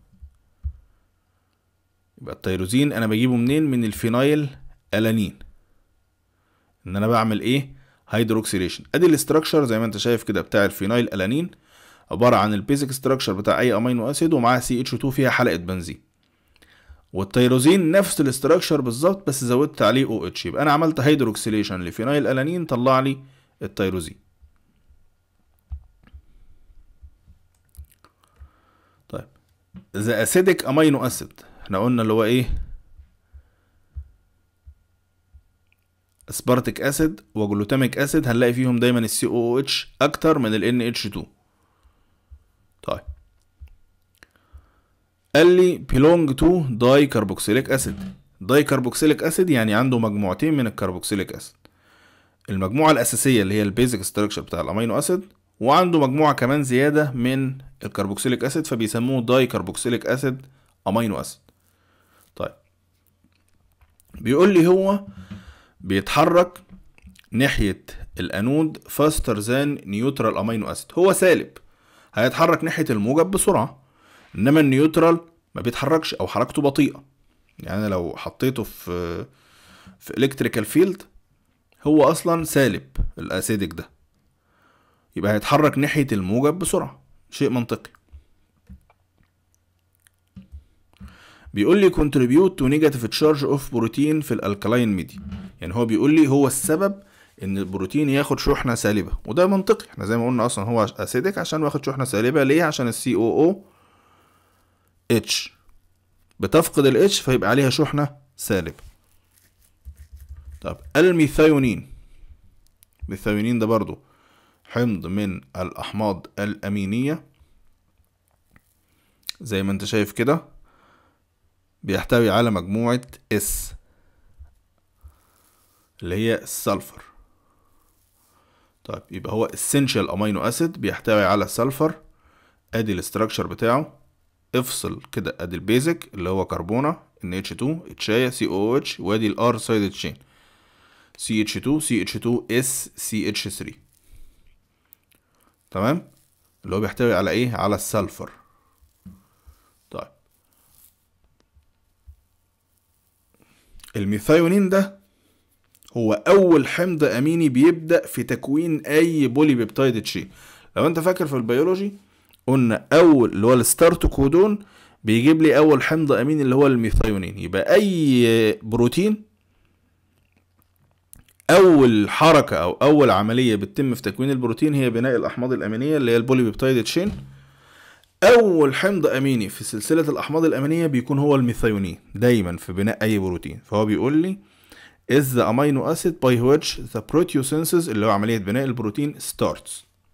يبقى التيروزين انا بجيبه منين من الفينايل الانين ان انا بعمل ايه هيدروكسيليشن ادي الاستراكشر زي ما انت شايف كده بتاع الفينايل الانين عباره عن البيزك ستراكشر بتاع اي امينو اسيد ومعاه سي اتش 2 فيها حلقه بنزين والتيروزين نفس الاستراكشر بالظبط بس زودت عليه او اتش يبقى انا عملت هيدروكسيليشن لفينايل الانين طلع لي التيروزين طيب ذا اسيدك امينو اسيد احنا قلنا اللي هو ايه اسبارتيك اسيد وجلوتاميك اسيد هنلاقي فيهم دايما السي او اتش اكتر من ال اتش 2 طيب قال لي belong to داي كربوكسيليك اسيد داي كربوكسيليك اسيد يعني عنده مجموعتين من الكربوكسيليك اسيد المجموعة الأساسية اللي هي البيزك ستراكشر بتاع الأمينو أسيد وعنده مجموعة كمان زيادة من الكربوكسيليك أسيد فبيسموه داي كربوكسيليك أسيد أمينو أسيد طيب بيقول لي هو بيتحرك ناحية الأنود فاستر ذان نيوترال أمينو أسيد هو سالب هيتحرك ناحية الموجب بسرعة إنما النيوترال ما بيتحركش أو حركته بطيئة يعني لو حطيته في في الكتريكال فيلد هو اصلا سالب الاسيدك ده يبقى هيتحرك ناحية الموجب بسرعة شيء منطقي بيقول لي contribute to negative charge of protein في الالكلاين ميديا يعني هو بيقول لي هو السبب ان البروتين ياخد شحنة سالبة وده منطقي احنا زي ما قلنا اصلا هو اسيدك عشان واخد شحنة سالبة ليه عشان السي او او اتش بتفقد الاتش فيبقى عليها شحنة سالبة طب الميثايونين الميثايونين ده برضو حمض من الأحماض الأمينية زي ما انت شايف كده بيحتوي على مجموعة اس اللي هي السلفر طيب يبقى هو essential amino acid بيحتوي على السلفر ادي الاستراكشر بتاعه افصل كده ادي البيزك اللي هو كربونة NH2 اتشاية COOH وادي الار سايد تشين CH2 CH2S CH3 تمام اللي هو بيحتوي على ايه على السلفر طيب الميثايونين ده هو اول حمض اميني بيبدا في تكوين اي بولي بيبتايد تشين لو انت فاكر في البيولوجي قلنا اول اللي هو الستارت كودون بيجيب لي اول حمض اميني اللي هو الميثايونين يبقى اي بروتين اول حركه او اول عمليه بتتم في تكوين البروتين هي بناء الاحماض الامينيه اللي هي البولي بيبتايد تشين اول حمض اميني في سلسله الاحماض الامينيه بيكون هو الميثايونين دايما في بناء اي بروتين فهو بيقول لي is the amino acid by which the proteosynthesis اللي هو عملية بناء البروتين starts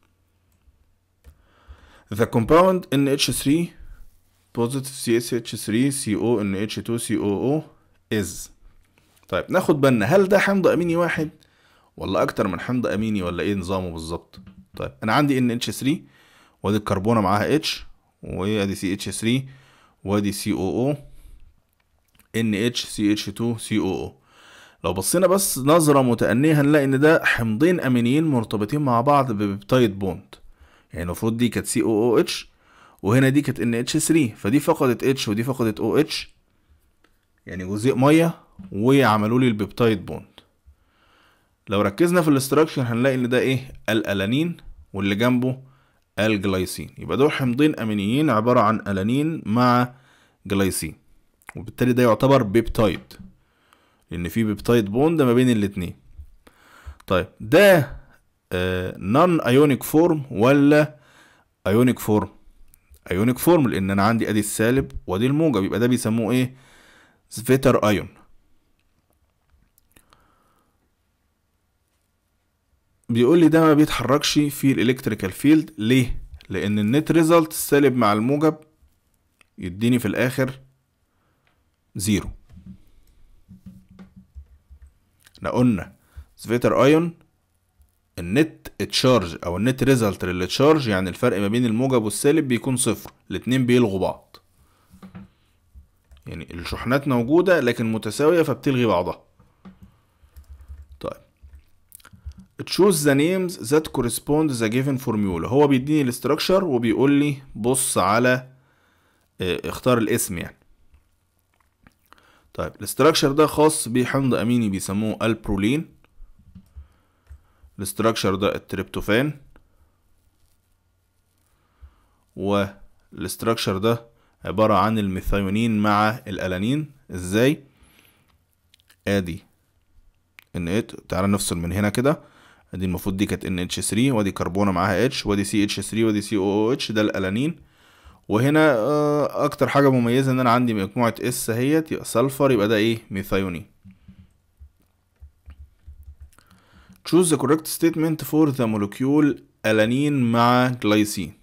the compound NH3 positive CH3 CO NH2 COO is طيب ناخد بالنا هل ده حمض اميني واحد ولا اكتر من حمض اميني ولا ايه نظامه بالظبط طيب انا عندي NH3 وادي الكربونه معاها H وادي CH3 وادي COO NHCH2 COO لو بصينا بس نظرة متأنية هنلاقي إن ده حمضين أمينيين مرتبطين مع بعض ببيبتايد بوند يعني المفروض دي كانت COOH وهنا دي كانت NH3 فدي فقدت H ودي فقدت OH يعني جزيء مية وعملوا لي البيبتايد بوند لو ركزنا في الاستراكشر هنلاقي إن ده إيه الألانين واللي جنبه الجلايسين يبقى دول حمضين أمينيين عبارة عن ألانين مع جلايسين وبالتالي ده يعتبر بيبتايد لان في بيبتايد بوند ما بين الاتنين طيب ده نون ايونيك فورم ولا ايونيك فورم ايونيك فورم لان انا عندي ادي السالب وادي الموجب يبقى ده بيسموه ايه سفيتر ايون بيقول لي ده ما بيتحركش في الالكتريكال فيلد ليه لان النت ريزلت السالب مع الموجب يديني في الاخر زيرو احنا قلنا سفيتر ايون النت تشارج او النت ريزلت للتشارج يعني الفرق ما بين الموجب والسالب بيكون صفر الاتنين بيلغوا بعض يعني الشحنات موجودة لكن متساوية فبتلغي بعضها طيب choose the names that correspond the given formula هو بيديني الاستراكشر وبيقول لي بص على اه اختار الاسم يعني طيب الاستراكشر ده خاص بحمض اميني بيسموه البرولين الاستراكشر ده التريبتوفان والاستراكشر ده عبارة عن الميثيونين مع الألانين ازاي ادي ان ات تعالى نفصل من هنا كده ادي المفروض دي كانت ان اتش 3 وادي كربونة معاها اتش وادي سي اتش 3 وادي سي او او اتش ده الألانين وهنا اكتر حاجة مميزة ان انا عندي مجموعة اس اهيت يبقى سلفر يبقى ده ايه ميثيونين choose the correct statement for the molecule ألانين مع جلايسين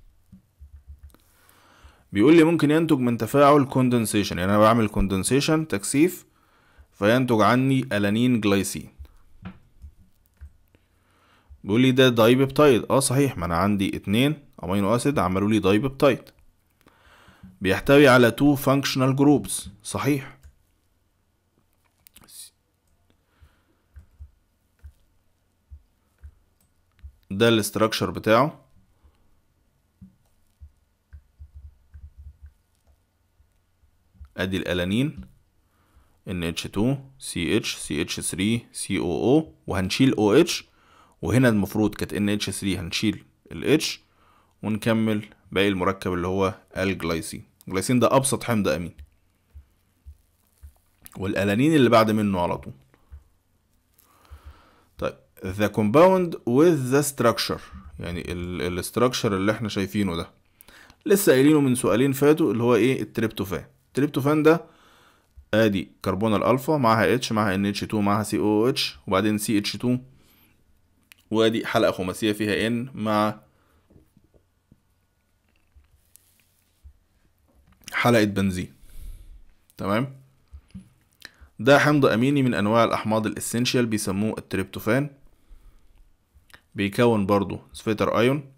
بيقول لي ممكن ينتج من تفاعل كوندنسيشن يعني انا بعمل كوندنسيشن تكثيف فينتج عني ألانين جلايسين بيقول لي ده دايبيبتايد اه صحيح ما انا عندي اتنين امينو اسيد عملوا لي دايبيبتايد بيحتوي على تو functional جروبس صحيح ده الاستراكشر بتاعه ادي الالانين NH2 CH CH3 COO وهنشيل OH وهنا المفروض كانت NH3 هنشيل ال H ونكمل باقي المركب اللي هو الجلايسين الجلايسين ده ابسط حمض امين والالانين اللي بعد منه على طول طيب the compound with the structure يعني الاستراكشر اللي احنا شايفينه ده لسه قايلينه من سؤالين فاتوا اللي هو ايه التريبتوفان التريبتوفان ده ادي كربون الالفا معاها اتش معاها ان اتش 2 معاها سي او اتش وبعدين سي اتش 2 وادي حلقه خماسيه فيها ان مع حلقه بنزين تمام ده حمض اميني من انواع الاحماض الاسينشال بيسموه التريبتوفان بيكون برضو سفيتر ايون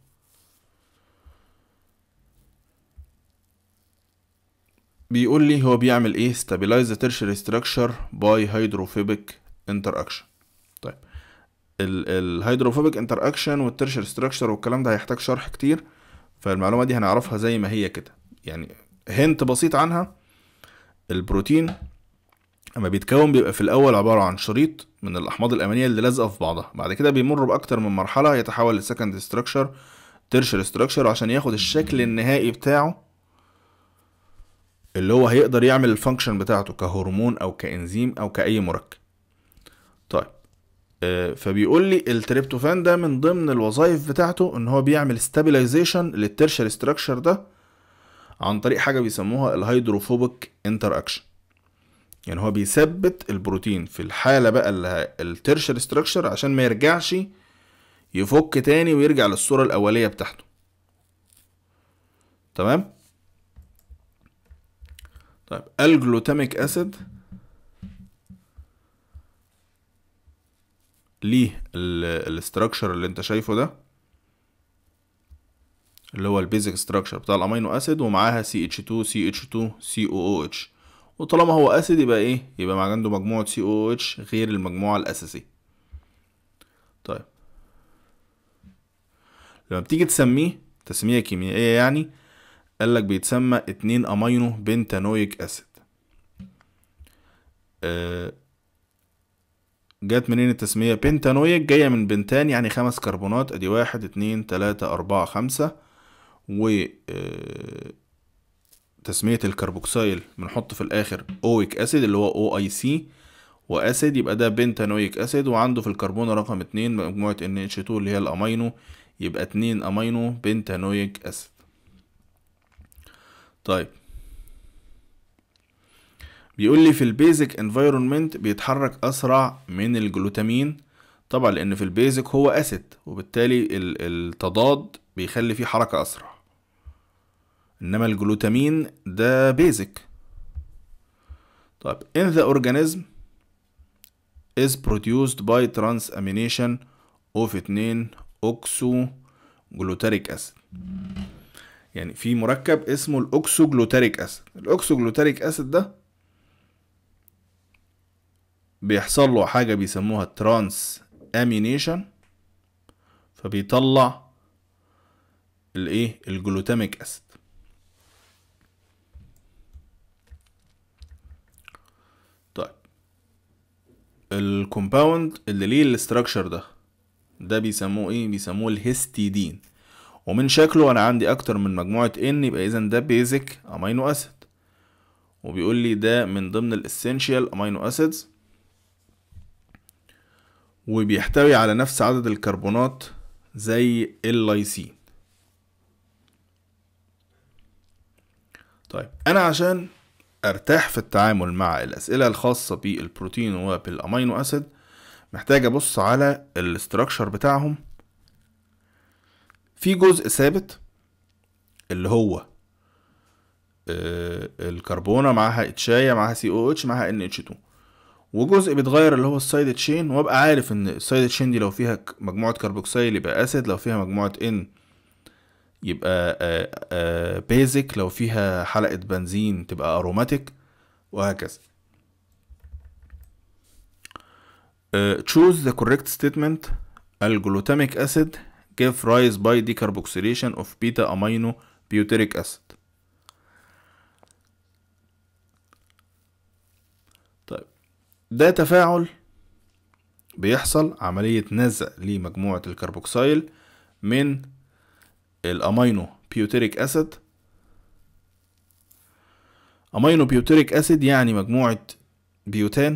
بيقول لي هو بيعمل ايه stabilize the tertiary structure by hydrophobic interaction طيب الهيدروفوبيك انتراكشن والترشر ستراكشر والكلام ده هيحتاج شرح كتير فالمعلومه دي هنعرفها زي ما هي كده يعني هنت بسيط عنها البروتين اما بيتكون بيبقى في الاول عباره عن شريط من الاحماض الامينيه اللي لازقه في بعضها بعد كده بيمر باكتر من مرحله يتحول لسكند ستراكشر ترشر ستراكشر عشان ياخد الشكل النهائي بتاعه اللي هو هيقدر يعمل الفانكشن بتاعته كهرمون او كانزيم او كاي مركب طيب آه فبيقول لي التريبتوفان ده من ضمن الوظائف بتاعته ان هو بيعمل ستابلايزيشن للترشر ستراكشر ده عن طريق حاجه بيسموها الهيدروفوبيك انتر اكشن يعني هو بيثبت البروتين في الحالة بقى اللي الترشر ستراكشر عشان ما يرجعش يفك تاني ويرجع للصورة الأولية بتاعته تمام طيب الجلوتاميك اسيد ليه الاستراكشر اللي انت شايفه ده اللي هو البيزك ستراكشر بتاع الامينو اسيد ومعاها سي اتش 2 سي اتش 2 سي او او اتش وطالما هو اسيد يبقى ايه يبقى مع عنده مجموعه سي او اتش غير المجموعه الاساسيه طيب لما بتيجي تسميه تسميه كيميائيه يعني قالك بيتسمى اتنين امينو بنتانويك اسيد آه جت منين التسمية بنتانويك جاية من بنتان يعني خمس كربونات ادي واحد اتنين تلاتة اربعة خمسة و آه تسمية الكربوكسيل بنحط في الاخر اويك اسيد اللي هو او اي سي واسيد يبقى ده بنتانويك اسيد وعنده في الكربون رقم اتنين مجموعة ان اتش 2 اللي هي الامينو يبقى اتنين امينو بنتانويك اسيد طيب بيقول لي في البيزك انفايرمنت بيتحرك اسرع من الجلوتامين طبعا لان في البيزك هو اسيد وبالتالي التضاد بيخلي فيه حركة اسرع انما الجلوتامين ده بيزك طيب in the organism is produced by transamination of 2 oxo glutaric acid يعني في مركب اسمه الاوكسوجلوتاريك اسيد الاوكسوجلوتاريك اسيد ده بيحصل له حاجة بيسموها ترانس امينيشن فبيطلع الايه الجلوتاميك اسيد طيب الكومباوند اللي ليه الاستراكشر ده ده بيسموه ايه بيسموه الهستيدين ومن شكله انا عندي اكتر من مجموعة ان يبقى اذا ده بيزك امينو اسيد وبيقول لي ده من ضمن الاسينشال امينو اسيدز وبيحتوي على نفس عدد الكربونات زي اللايسين طيب انا عشان ارتاح في التعامل مع الاسئله الخاصه بالبروتين وبالامينو اسيد محتاج ابص على الاستراكشر بتاعهم في جزء ثابت اللي هو الكربونه معاها اتشايه معاها سي او اتش معاها ان اتش 2 وجزء بيتغير اللي هو السايد تشين وابقى عارف ان السايد تشين دي لو فيها مجموعه كربوكسيل يبقى اسيد لو فيها مجموعه ان يبقى بيزك لو فيها حلقه بنزين تبقى اروماتيك وهكذا choose the correct statement الجلوتاميك acid give rise by decarboxylation of beta amino butyric acid طيب ده تفاعل بيحصل عملية نزع لمجموعة الكربوكسيل من الامينو بيوتيريك اسيد امينو بيوتيريك اسيد يعني مجموعة بيوتان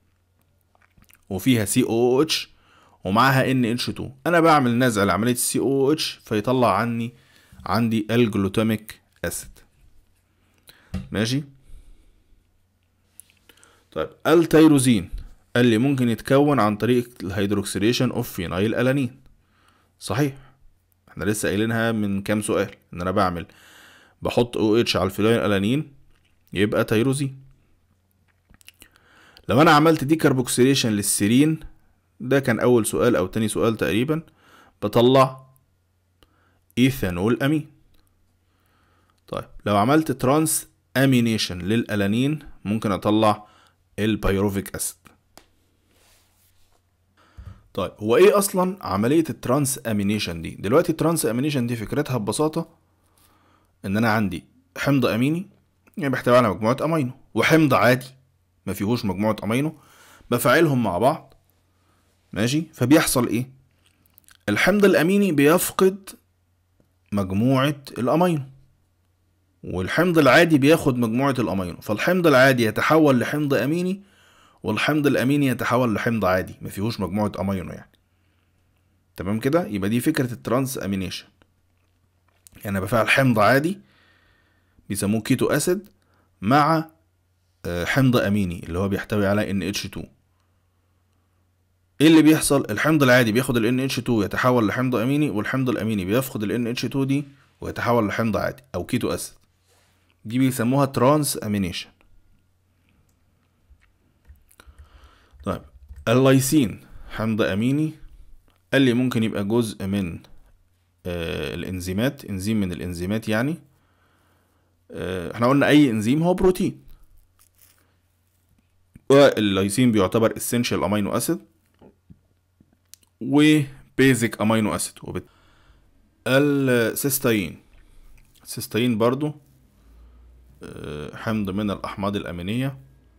وفيها سي او اتش ومعاها ان اتش 2 انا بعمل نزع لعمليه السي او اتش فيطلع عني عندي الجلوتاميك اسيد ماشي طيب التيروزين قال لي ممكن يتكون عن طريق الهيدروكسيليشن اوف فينايل الانين صحيح احنا لسه قايلينها من كام سؤال ان انا بعمل بحط او اتش على الفينايل الانين يبقى تيروزين لو انا عملت دي كربوكسيليشن للسيرين ده كان اول سؤال او تاني سؤال تقريبا بطلع ايثانول امين طيب لو عملت ترانس امينيشن للالانين ممكن اطلع البيروفيك اسيد طيب هو ايه اصلا عمليه الترانس امينيشن دي دلوقتي الترانس امينيشن دي فكرتها ببساطه ان انا عندي حمض اميني يعني بيحتوي على مجموعه امينو وحمض عادي ما فيهوش مجموعه امينو بفعلهم مع بعض ماشي فبيحصل ايه الحمض الاميني بيفقد مجموعه الامينو والحمض العادي بياخد مجموعه الامينو فالحمض العادي يتحول لحمض اميني والحمض الاميني يتحول لحمض عادي ما فيهوش مجموعه امينو يعني تمام كده يبقى دي فكره الترانس امينيشن يعني بفعل حمض عادي بيسموه كيتو اسيد مع آه، حمض اميني اللي هو بيحتوي على NH2 ايه اللي بيحصل الحمض العادي بياخد ال NH2 يتحول لحمض اميني والحمض الاميني بيفقد ال NH2 دي ويتحول لحمض عادي او كيتو اسيد دي بيسموها ترانس امينيشن طيب اللايسين حمض اميني قال لي ممكن يبقى جزء من آه الانزيمات انزيم من الانزيمات يعني آه احنا قلنا اي انزيم هو بروتين واللايسين بيعتبر essential امينو اسيد وبيزك امينو اسيد وبت... السيستين السيستين برضو آه، حمض من الاحماض الامينيه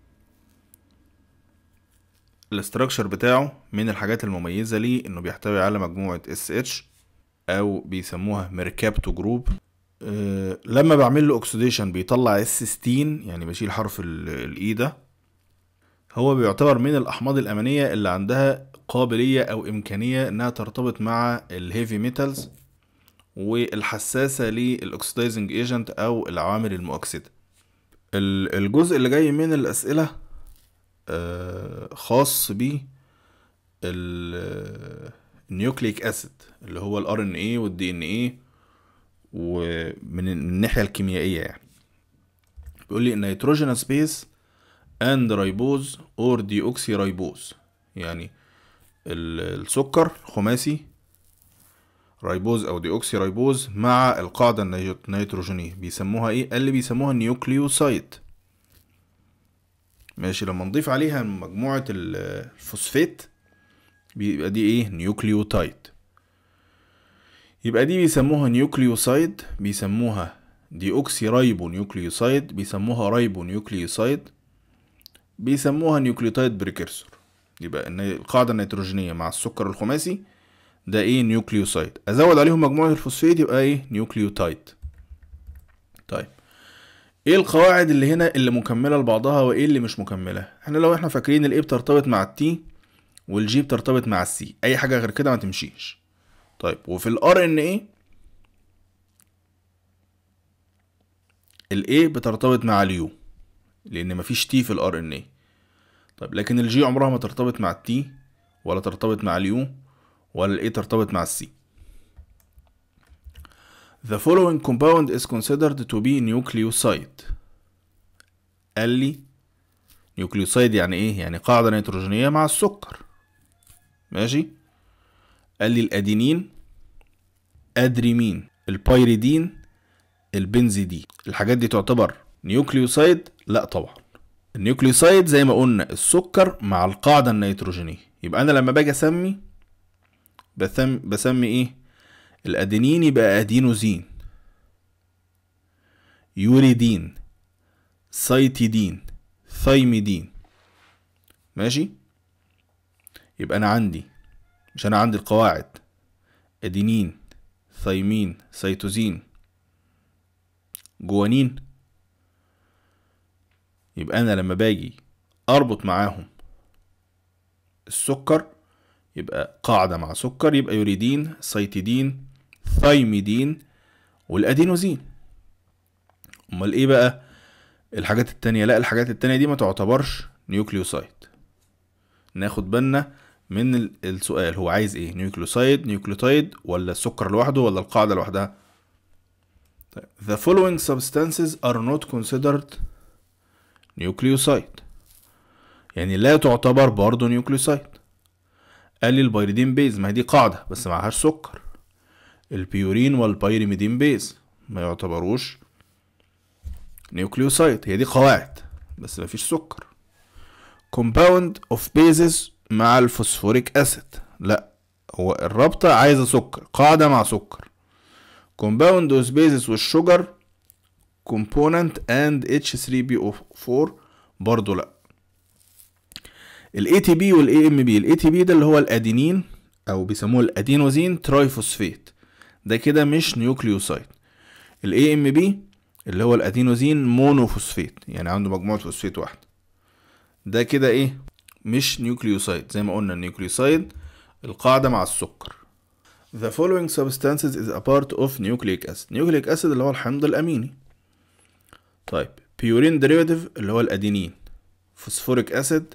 الاستراكشر بتاعه من الحاجات المميزه ليه انه بيحتوي على مجموعه اس اتش او بيسموها ميركابتو جروب أه لما بعمل له اوكسيديشن بيطلع السيستين يعني بشيل حرف الاي ده هو بيعتبر من الاحماض الامينيه اللي عندها قابليه او امكانيه انها ترتبط مع الهيفي ميتالز والحساسه للاكسدايزنج ايجنت او العوامل المؤكسده ال- الجزء اللي جاي من الاسئله آه، خاص ب النيوكليك اسيد اللي هو الار ان اي والدي ان اي ومن الناحيه الكيميائيه يعني بيقول لي النيتروجين سبيس اند رايبوز اور دي اوكسي رايبوز يعني ال- السكر خماسي رايبوز او دي اوكسي رايبوز مع القاعده النيت- النيتروجينيه بيسموها ايه قال لي بيسموها نيوكليوسايد ماشي لما نضيف عليها مجموعة ال- الفوسفات بيبقى دي ايه نيوكليوتايد يبقى دي بيسموها نيوكليوسايد بيسموها دي اوكسي رايبو نيوكليوسايد بيسموها رايبو نيوكليوسايد بيسموها نيوكليوتايد بريكرسور يبقى إن القاعدة النيتروجينية مع السكر الخماسي ده ايه نيوكليوسايد ازود عليهم مجموعة الفوسفات يبقى ايه نيوكليوتايد طيب ايه القواعد اللي هنا اللي مكمله لبعضها وايه اللي مش مكمله احنا لو احنا فاكرين الايه بترتبط مع التي والجي بترتبط مع السي اي حاجه غير كده ما تمشيش طيب وفي الار ان ايه الاي بترتبط مع اليو لان مفيش تي في الار ان ايه طيب لكن الجي عمرها ما ترتبط مع التي ولا ترتبط مع اليو ولا الاي ترتبط مع السي The following compound is considered to be nucleoside. قال لي نيوكليوسايد يعني ايه؟ يعني قاعدة نيتروجينية مع السكر. ماشي؟ قال لي الادينين ادريمين البيريدين البنزيدين الحاجات دي تعتبر نيوكليوسايد؟ لا طبعا. النيوكليوسايد زي ما قلنا السكر مع القاعدة النيتروجينية. يبقى انا لما باجي اسمي بسمي بسمي ايه؟ الأدينين يبقى أدينوزين يوريدين سايتيدين ثايميدين ماشي يبقى أنا عندي مش أنا عندي القواعد أدينين ثايمين سيتوزين جوانين يبقى أنا لما باجي أربط معاهم السكر يبقى قاعدة مع سكر يبقى يوريدين سيتيدين ثايميدين والادينوزين امال ايه بقى الحاجات التانية لا الحاجات التانية دي ما تعتبرش نيوكليوسايد ناخد بالنا من ال- السؤال هو عايز ايه نيوكليوسايد نيوكليوتايد ولا السكر لوحده ولا القاعدة لوحدها طيب. The following substances are not considered nucleoside يعني لا تعتبر برضه نيوكليوسايد قال لي البيريدين بيز ما هي دي قاعدة بس معهاش سكر البيورين والبيريميدين بيز ما يعتبروش نيوكليوسايد هي دي قواعد بس ما فيش سكر compound of bases مع الفوسفوريك اسيد لا هو الرابطة عايزة سكر قاعدة مع سكر compound of bases والشجر component and H3PO4 برضو لا الاي تي بي والاي ام بي الاي تي بي ده اللي هو الادينين او بيسموه الادينوزين ترايفوسفيت ده كده مش نيوكليوسايد الاي ام بي اللي هو الادينوزين مونوفوسفيت يعني عنده مجموعه فوسفيت واحده ده كده ايه مش نيوكليوسايد زي ما قلنا النيوكليوسايد القاعده مع السكر The following substances is a part of nucleic acid nucleic acid اللي هو الحمض الأميني طيب بيورين ديريفاتيف اللي هو الادينين فوسفوريك اسيد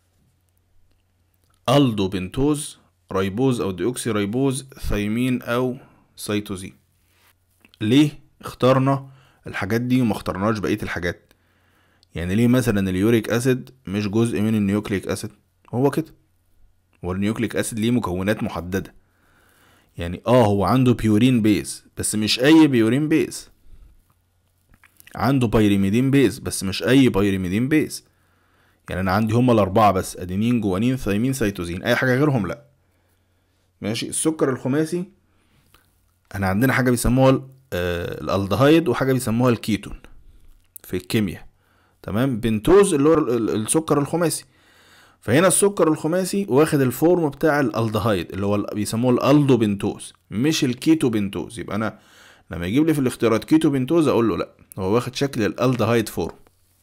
الدو بنتوز ريبوز او ديوكسي ريبوز ثيمين او سيتوزين ليه اخترنا الحاجات دي وما اخترناش بقيه الحاجات يعني ليه مثلا اليوريك اسيد مش جزء من النيوكليك اسيد هو كده هو النيوكليك اسيد ليه مكونات محدده يعني اه هو عنده بيورين بيز بس مش اي بيورين بيز عنده بايريميدين بيز بس مش اي بايريميدين بيز يعني انا عندي هما الاربعه بس ادينين جوانين ثايمين سيتوزين اي حاجه غيرهم لا ماشي السكر الخماسي احنا عندنا حاجه بيسموها آه الالدهايد وحاجه بيسموها الكيتون في الكيمياء تمام بنتوز اللي هو السكر الخماسي فهنا السكر الخماسي واخد الفورم بتاع الالدهايد اللي هو بيسموه الالدو بنتوز مش الكيتو بنتوز يبقى انا لما يجيب لي في الاختيارات كيتو بنتوز اقول له لا هو واخد شكل الالدهايد فورم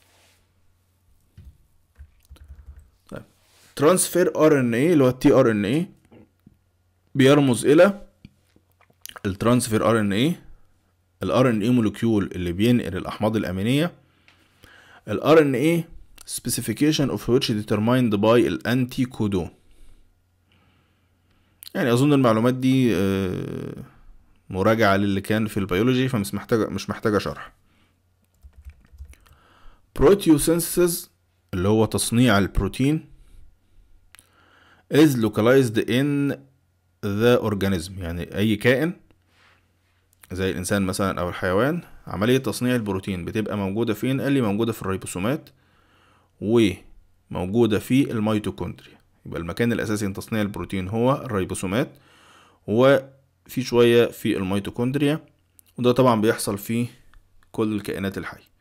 طيب ترانسفير ار ان اي اللي هو التي ار ان اي بيرمز الى الترانسفير ار ان اي الار ان اي مولكيول اللي بينقل الاحماض الامينيه الار ان اي specification of which determined by الانتي كودون يعني اظن المعلومات دي مراجعة للي كان في البيولوجي فمش محتاجة مش محتاجة شرح proteosynthesis اللي هو تصنيع البروتين is localized in the organism يعني اي كائن زي الانسان مثلا او الحيوان عملية تصنيع البروتين بتبقى موجودة فين قال لي موجودة في الريبوسومات وموجودة في الميتوكوندريا يبقى المكان الأساسي لتصنيع البروتين هو الريبوسومات وفي شوية في الميتوكوندريا وده طبعا بيحصل في كل الكائنات الحية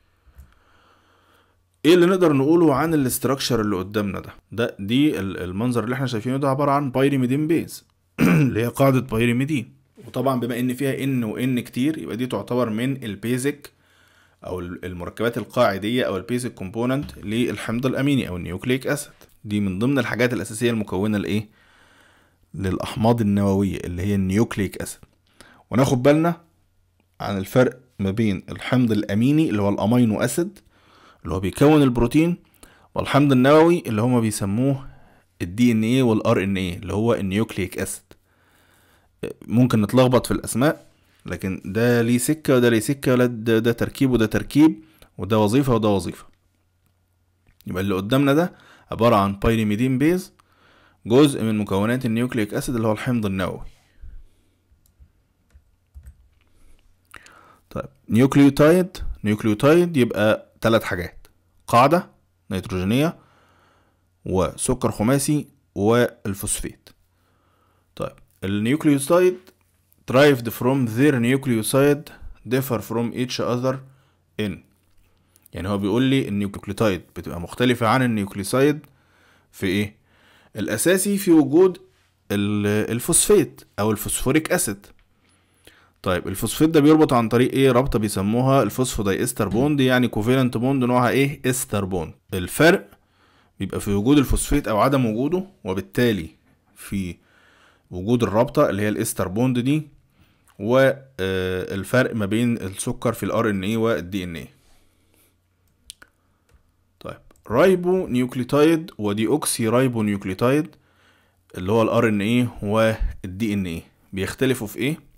ايه اللي نقدر نقوله عن الاستراكشر اللي قدامنا ده ده دي المنظر اللي احنا شايفينه ده عبارة عن بايريميدين بيز اللي هي قاعدة بايريميدين وطبعا بما ان فيها ان وان كتير يبقى دي تعتبر من البيزك او المركبات القاعديه او البيزك كومبوننت للحمض الاميني او النيوكليك اسيد دي من ضمن الحاجات الاساسيه المكونه لايه للاحماض النوويه اللي هي النيوكليك اسيد وناخد بالنا عن الفرق ما بين الحمض الاميني اللي هو الامينو اسيد اللي هو بيكون البروتين والحمض النووي اللي هما بيسموه الدي ان ايه والار ان ايه اللي هو النيوكليك اسيد ممكن نتلخبط في الاسماء لكن ده ليه سكه وده ليه سكه ولا ده, ده تركيب وده تركيب وده وظيفه وده وظيفه يبقى اللي قدامنا ده عباره عن بايريميدين بيز جزء من مكونات النيوكليك اسيد اللي هو الحمض النووي طيب نيوكليوتايد نيوكليوتايد يبقى ثلاث حاجات قاعده نيتروجينيه وسكر خماسي والفوسفيت طيب النيوكليوتايد derived from their nucleoside differ from each other in يعني هو بيقول لي النيوكليوتايد بتبقى مختلفة عن النيوكليوسايد في ايه الاساسي في وجود الفوسفيت او الفوسفوريك اسيد طيب الفوسفيت ده بيربط عن طريق ايه رابطة بيسموها الفوسفوداي استر بوند يعني كوفيلنت بوند نوعها ايه استر بوند الفرق بيبقى في وجود الفوسفيت او عدم وجوده وبالتالي في وجود الرابطة اللي هي الاستر بوند دي والفرق ما بين السكر في الار ان اي والدي ان اي طيب رايبو نيوكليوتايد ودي اوكسي رايبو نيوكليوتايد اللي هو الار ان اي والدي ان اي بيختلفوا في ايه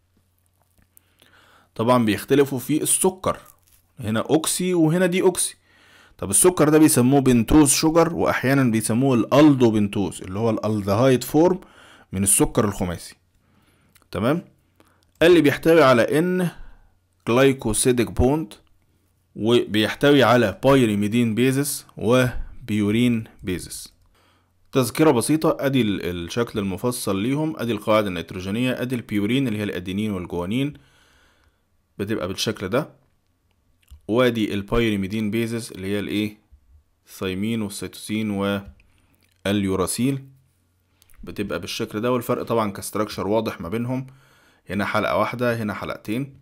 طبعا بيختلفوا في السكر هنا اوكسي وهنا دي اوكسي طب السكر ده بيسموه بنتوز شوجر واحيانا بيسموه الالدو بنتوز اللي هو الالدهايد فورم من السكر الخماسي تمام قال لي بيحتوي على ان جلايكوسيديك بوند وبيحتوي على بايريميدين بيزس وبيورين بيزس تذكرة بسيطة ادي الشكل المفصل ليهم ادي القواعد النيتروجينية ادي البيورين اللي هي الادينين والجوانين بتبقى بالشكل ده وادي البايريميدين بيزس اللي هي الايه الثايمين والسيتوسين واليوراسيل بتبقى بالشكل ده والفرق طبعا كستراكشر واضح ما بينهم هنا حلقة واحدة هنا حلقتين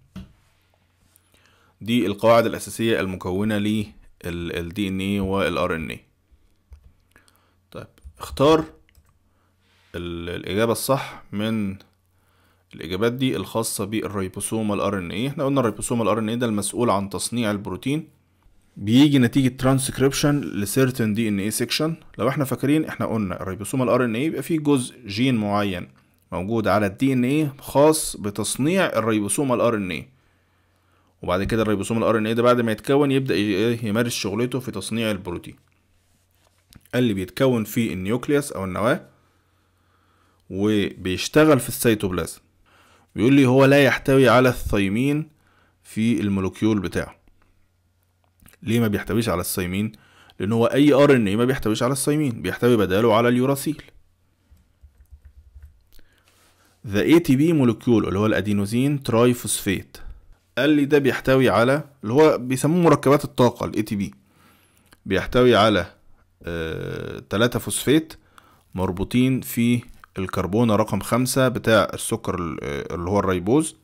دي القواعد الأساسية المكونة لل DNA وال RNA طيب اختار الإجابة الصح من الإجابات دي الخاصة بالريبوسوم ال RNA احنا قلنا الريبوسوم ال RNA ده المسؤول عن تصنيع البروتين بيجي نتيجة ترانسكريبشن لسيرتن دي ان اي سيكشن لو احنا فاكرين احنا قلنا الريبوسوم الار ان اي بيبقى فيه جزء جين معين موجود على الدي ان اي خاص بتصنيع الريبوسوم الار ان اي وبعد كده الريبوسوم الار ان اي ده بعد ما يتكون يبدا يمارس شغلته في تصنيع البروتين اللي بيتكون في النيوكليوس او النواه وبيشتغل في السيتوبلازم بيقول لي هو لا يحتوي على الثيمين في المولكيول بتاعه ليه ما بيحتويش على الثيمين لان هو اي ار ان اي ما بيحتويش على الثيمين بيحتوي بداله على اليوراسيل The ATP مولكيول اللي هو الادينوزين تراي فوسفيت قال لي ده بيحتوي على اللي هو بيسموه مركبات الطاقة ال ATP بيحتوي على آه... تلاتة فوسفيت مربوطين في الكربونة رقم خمسة بتاع السكر اللي هو الريبوز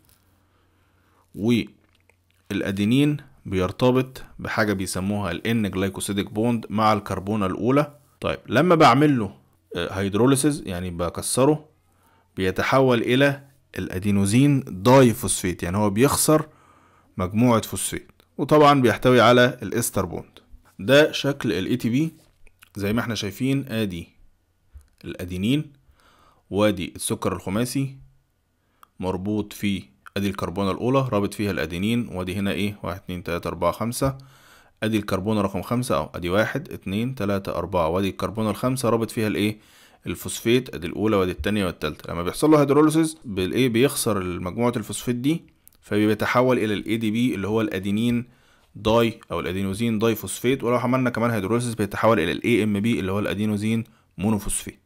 والأدينين بيرتبط بحاجة بيسموها ال N جلايكوسيديك بوند مع الكربونة الأولى طيب لما بعمل له هيدروليسيز يعني بكسره بيتحول إلى الأدينوزين داي فوسفيت يعني هو بيخسر مجموعة فوسفيت وطبعا بيحتوي على الاستر بوند ده شكل ال ATP زي ما احنا شايفين ادي الادينين وادي السكر الخماسي مربوط في ادي الكربونة الاولى رابط فيها الادينين وادي هنا ايه واحد اتنين تلاتة اربعة خمسة ادي الكربونة رقم خمسة اهو ادي واحد اتنين تلاتة اربعة وادي الكربونة الخامسة رابط فيها الايه الفوسفيت ادي الاولى وادي التانية والتالتة لما بيحصل له هيدروليسيس بالايه بيخسر مجموعة الفوسفيت دي فبيتحول الى الاي دي بي اللي هو الادينين داي او الادينوزين داي فوسفيت ولو عملنا كمان هيدروليسيس بيتحول الى الاي ام بي اللي هو الادينوزين مونوفوسفيت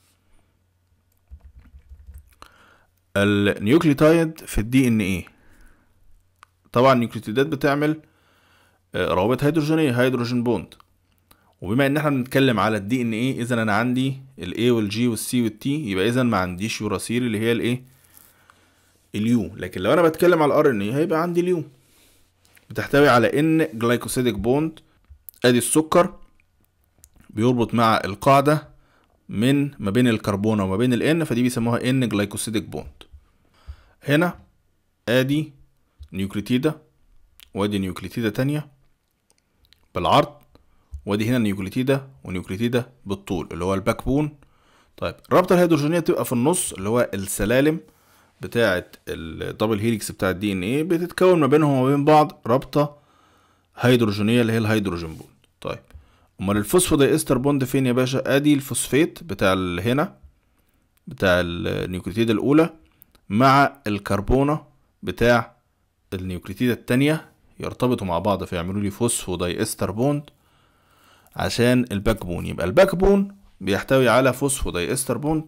النيوكليوتايد في الدي ان ايه طبعا النيوكليوتيدات بتعمل روابط هيدروجينيه هيدروجين بوند وبما ان احنا بنتكلم على الدي ان ايه اذا انا عندي الاي والجي والسي والتي يبقى اذا ما عنديش يوراسيل اللي هي الايه اليو لكن لو انا بتكلم على الار ان ايه هيبقى عندي اليو بتحتوي على ان جلايكوسيديك بوند ادي السكر بيربط مع القاعده من ما بين الكربونة وما بين الان فدي بيسموها ان جلايكوسيديك بوند هنا ادي نيوكليتيدا وادي نيوكليتيدا تانية بالعرض وادي هنا نيوكليتيدا ونيوكليتيدا بالطول اللي هو الباك بون طيب الرابطة الهيدروجينية بتبقى في النص اللي هو السلالم بتاعة الدبل هيليكس بتاع الدي ان ايه بتتكون ما بينهم وما بين بعض رابطة هيدروجينية اللي هي الهيدروجين بوند طيب امال الفوسفوداي استر بوند فين يا باشا ادي الفوسفيت بتاع هنا بتاع النيوكليتيدة الاولى مع الكربونة بتاع النيوكليتيدة التانية يرتبطوا مع بعض فيعملوا لي فوسفوداي استر بوند عشان الباك بون يبقى الباك بون بيحتوي على فوسفوداي استر بوند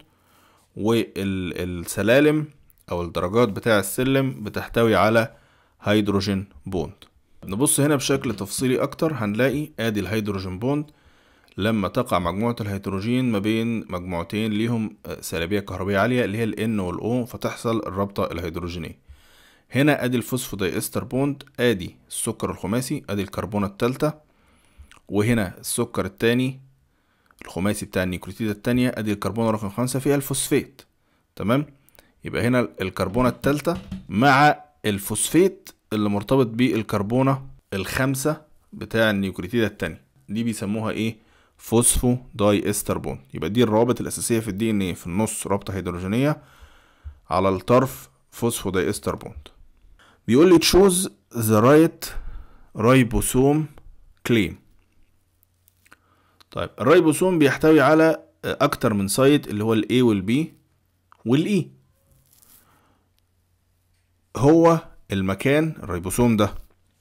والسلالم او الدرجات بتاع السلم بتحتوي على هيدروجين بوند نبص هنا بشكل تفصيلي اكتر هنلاقي ادي الهيدروجين بوند لما تقع مجموعة الهيدروجين ما بين مجموعتين ليهم سلبية كهربية عالية اللي هي ال N وال O فتحصل الرابطة الهيدروجينية هنا ادي الفوسفوداي استر بوند ادي السكر الخماسي ادي الكربونة التالتة وهنا السكر التاني الخماسي بتاع النيوكليتيدة التانية ادي الكربونة رقم خمسة فيها الفوسفيت تمام يبقى هنا الكربونة التالتة مع الفوسفيت اللي مرتبط بالكربونة الخامسة بتاع النيوكليتيدة التانية دي بيسموها ايه فوسفو داي استر بوند يبقى دي الروابط الأساسية في الدي ان ايه في النص رابطة هيدروجينية على الطرف فوسفو داي استر بوند بيقول لي تشوز ذا رايت رايبوسوم كليم طيب الرايبوسوم بيحتوي على اكتر من سايت اللي هو الاي والبي والاي هو المكان الريبوسوم ده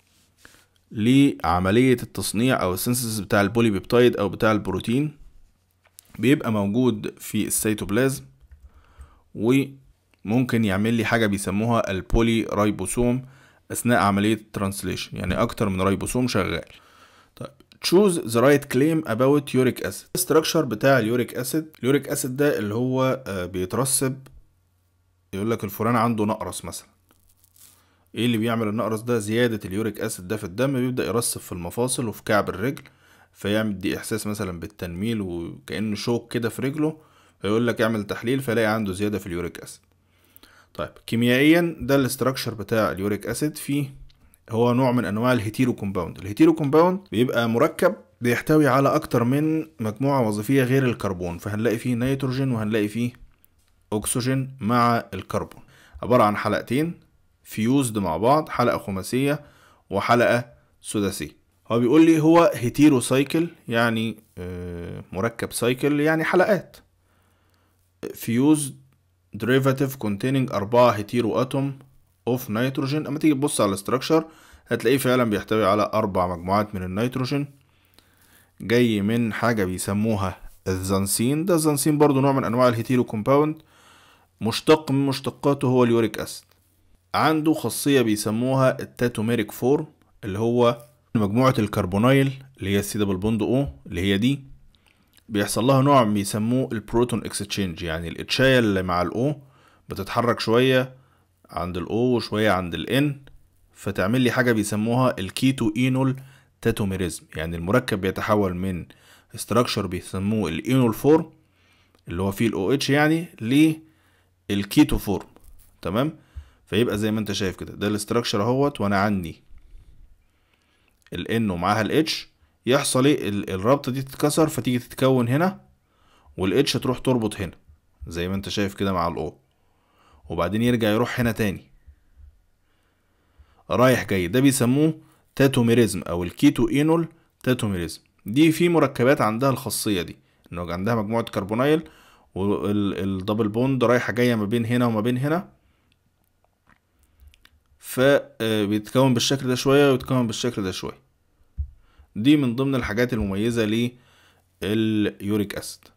لعملية التصنيع أو السينثيسيس بتاع البولي بيبتايد أو بتاع البروتين بيبقى موجود في السيتوبلازم وممكن يعمل لي حاجة بيسموها البولي رايبوسوم أثناء عملية الترانسليشن يعني أكتر من رايبوسوم شغال طيب choose the right claim about uric acid الستراكشر بتاع اليوريك اسيد اليوريك اسيد ده اللي هو بيترسب يقول لك الفلان عنده نقرس مثلا ايه اللي بيعمل النقرس ده زيادة اليوريك اسيد ده في الدم بيبدأ يرسب في المفاصل وفي كعب الرجل فيعمل دي احساس مثلا بالتنميل وكأنه شوك كده في رجله فيقول لك اعمل تحليل فيلاقي عنده زيادة في اليوريك اسيد طيب كيميائيا ده الاستراكشر بتاع اليوريك اسيد فيه هو نوع من انواع الهيتيرو كومباوند الهيتيرو كومباوند بيبقى مركب بيحتوي على اكتر من مجموعة وظيفية غير الكربون فهنلاقي فيه نيتروجين وهنلاقي فيه اكسجين مع الكربون عبارة عن حلقتين فيوزد مع بعض حلقة خماسية وحلقة سداسية هو بيقول لي هو هيتيرو سايكل يعني آه، مركب سايكل يعني حلقات فيوز ديريفاتيف containing أربعة هيتيرو أتوم اوف نيتروجين اما تيجي تبص على الاستراكشر هتلاقيه فعلا بيحتوي على أربع مجموعات من النيتروجين جاي من حاجة بيسموها الزنسين ده الزنسين برضو نوع من أنواع الهيتيرو كومباوند مشتق من مشتقاته هو اليوريك أسيد عنده خاصية بيسموها التاتوميريك فورم اللي هو مجموعة الكربونايل اللي هي السي دبل بوند او اللي هي دي بيحصل لها نوع بيسموه البروتون اكستشينج يعني الاتشاية اللي مع الاو بتتحرك شوية عند الاو وشوية عند الان فتعمل لي حاجة بيسموها الكيتو اينول تاتوميريزم يعني المركب بيتحول من استراكشر بيسموه الاينول فورم اللي هو فيه الاو اتش يعني للكيتو فورم تمام فيبقى زي ما انت شايف كده ده الاستراكشر اهوت وانا عندي ال N ومعاها ال H يحصل ايه ال- الرابطة دي تتكسر فتيجي تتكون هنا وال H تروح تربط هنا زي ما انت شايف كده مع ال O وبعدين يرجع يروح هنا تاني رايح جاي ده بيسموه تاتوميريزم او الكيتو اينول تاتوميريزم دي في مركبات عندها الخاصية دي انه عندها مجموعة كربونايل والدبل بوند رايحة جاية ما بين هنا وما بين هنا فبيتكون بالشكل ده شوية ويتكون بالشكل ده شوية دي من ضمن الحاجات المميزة لليوريك أسيد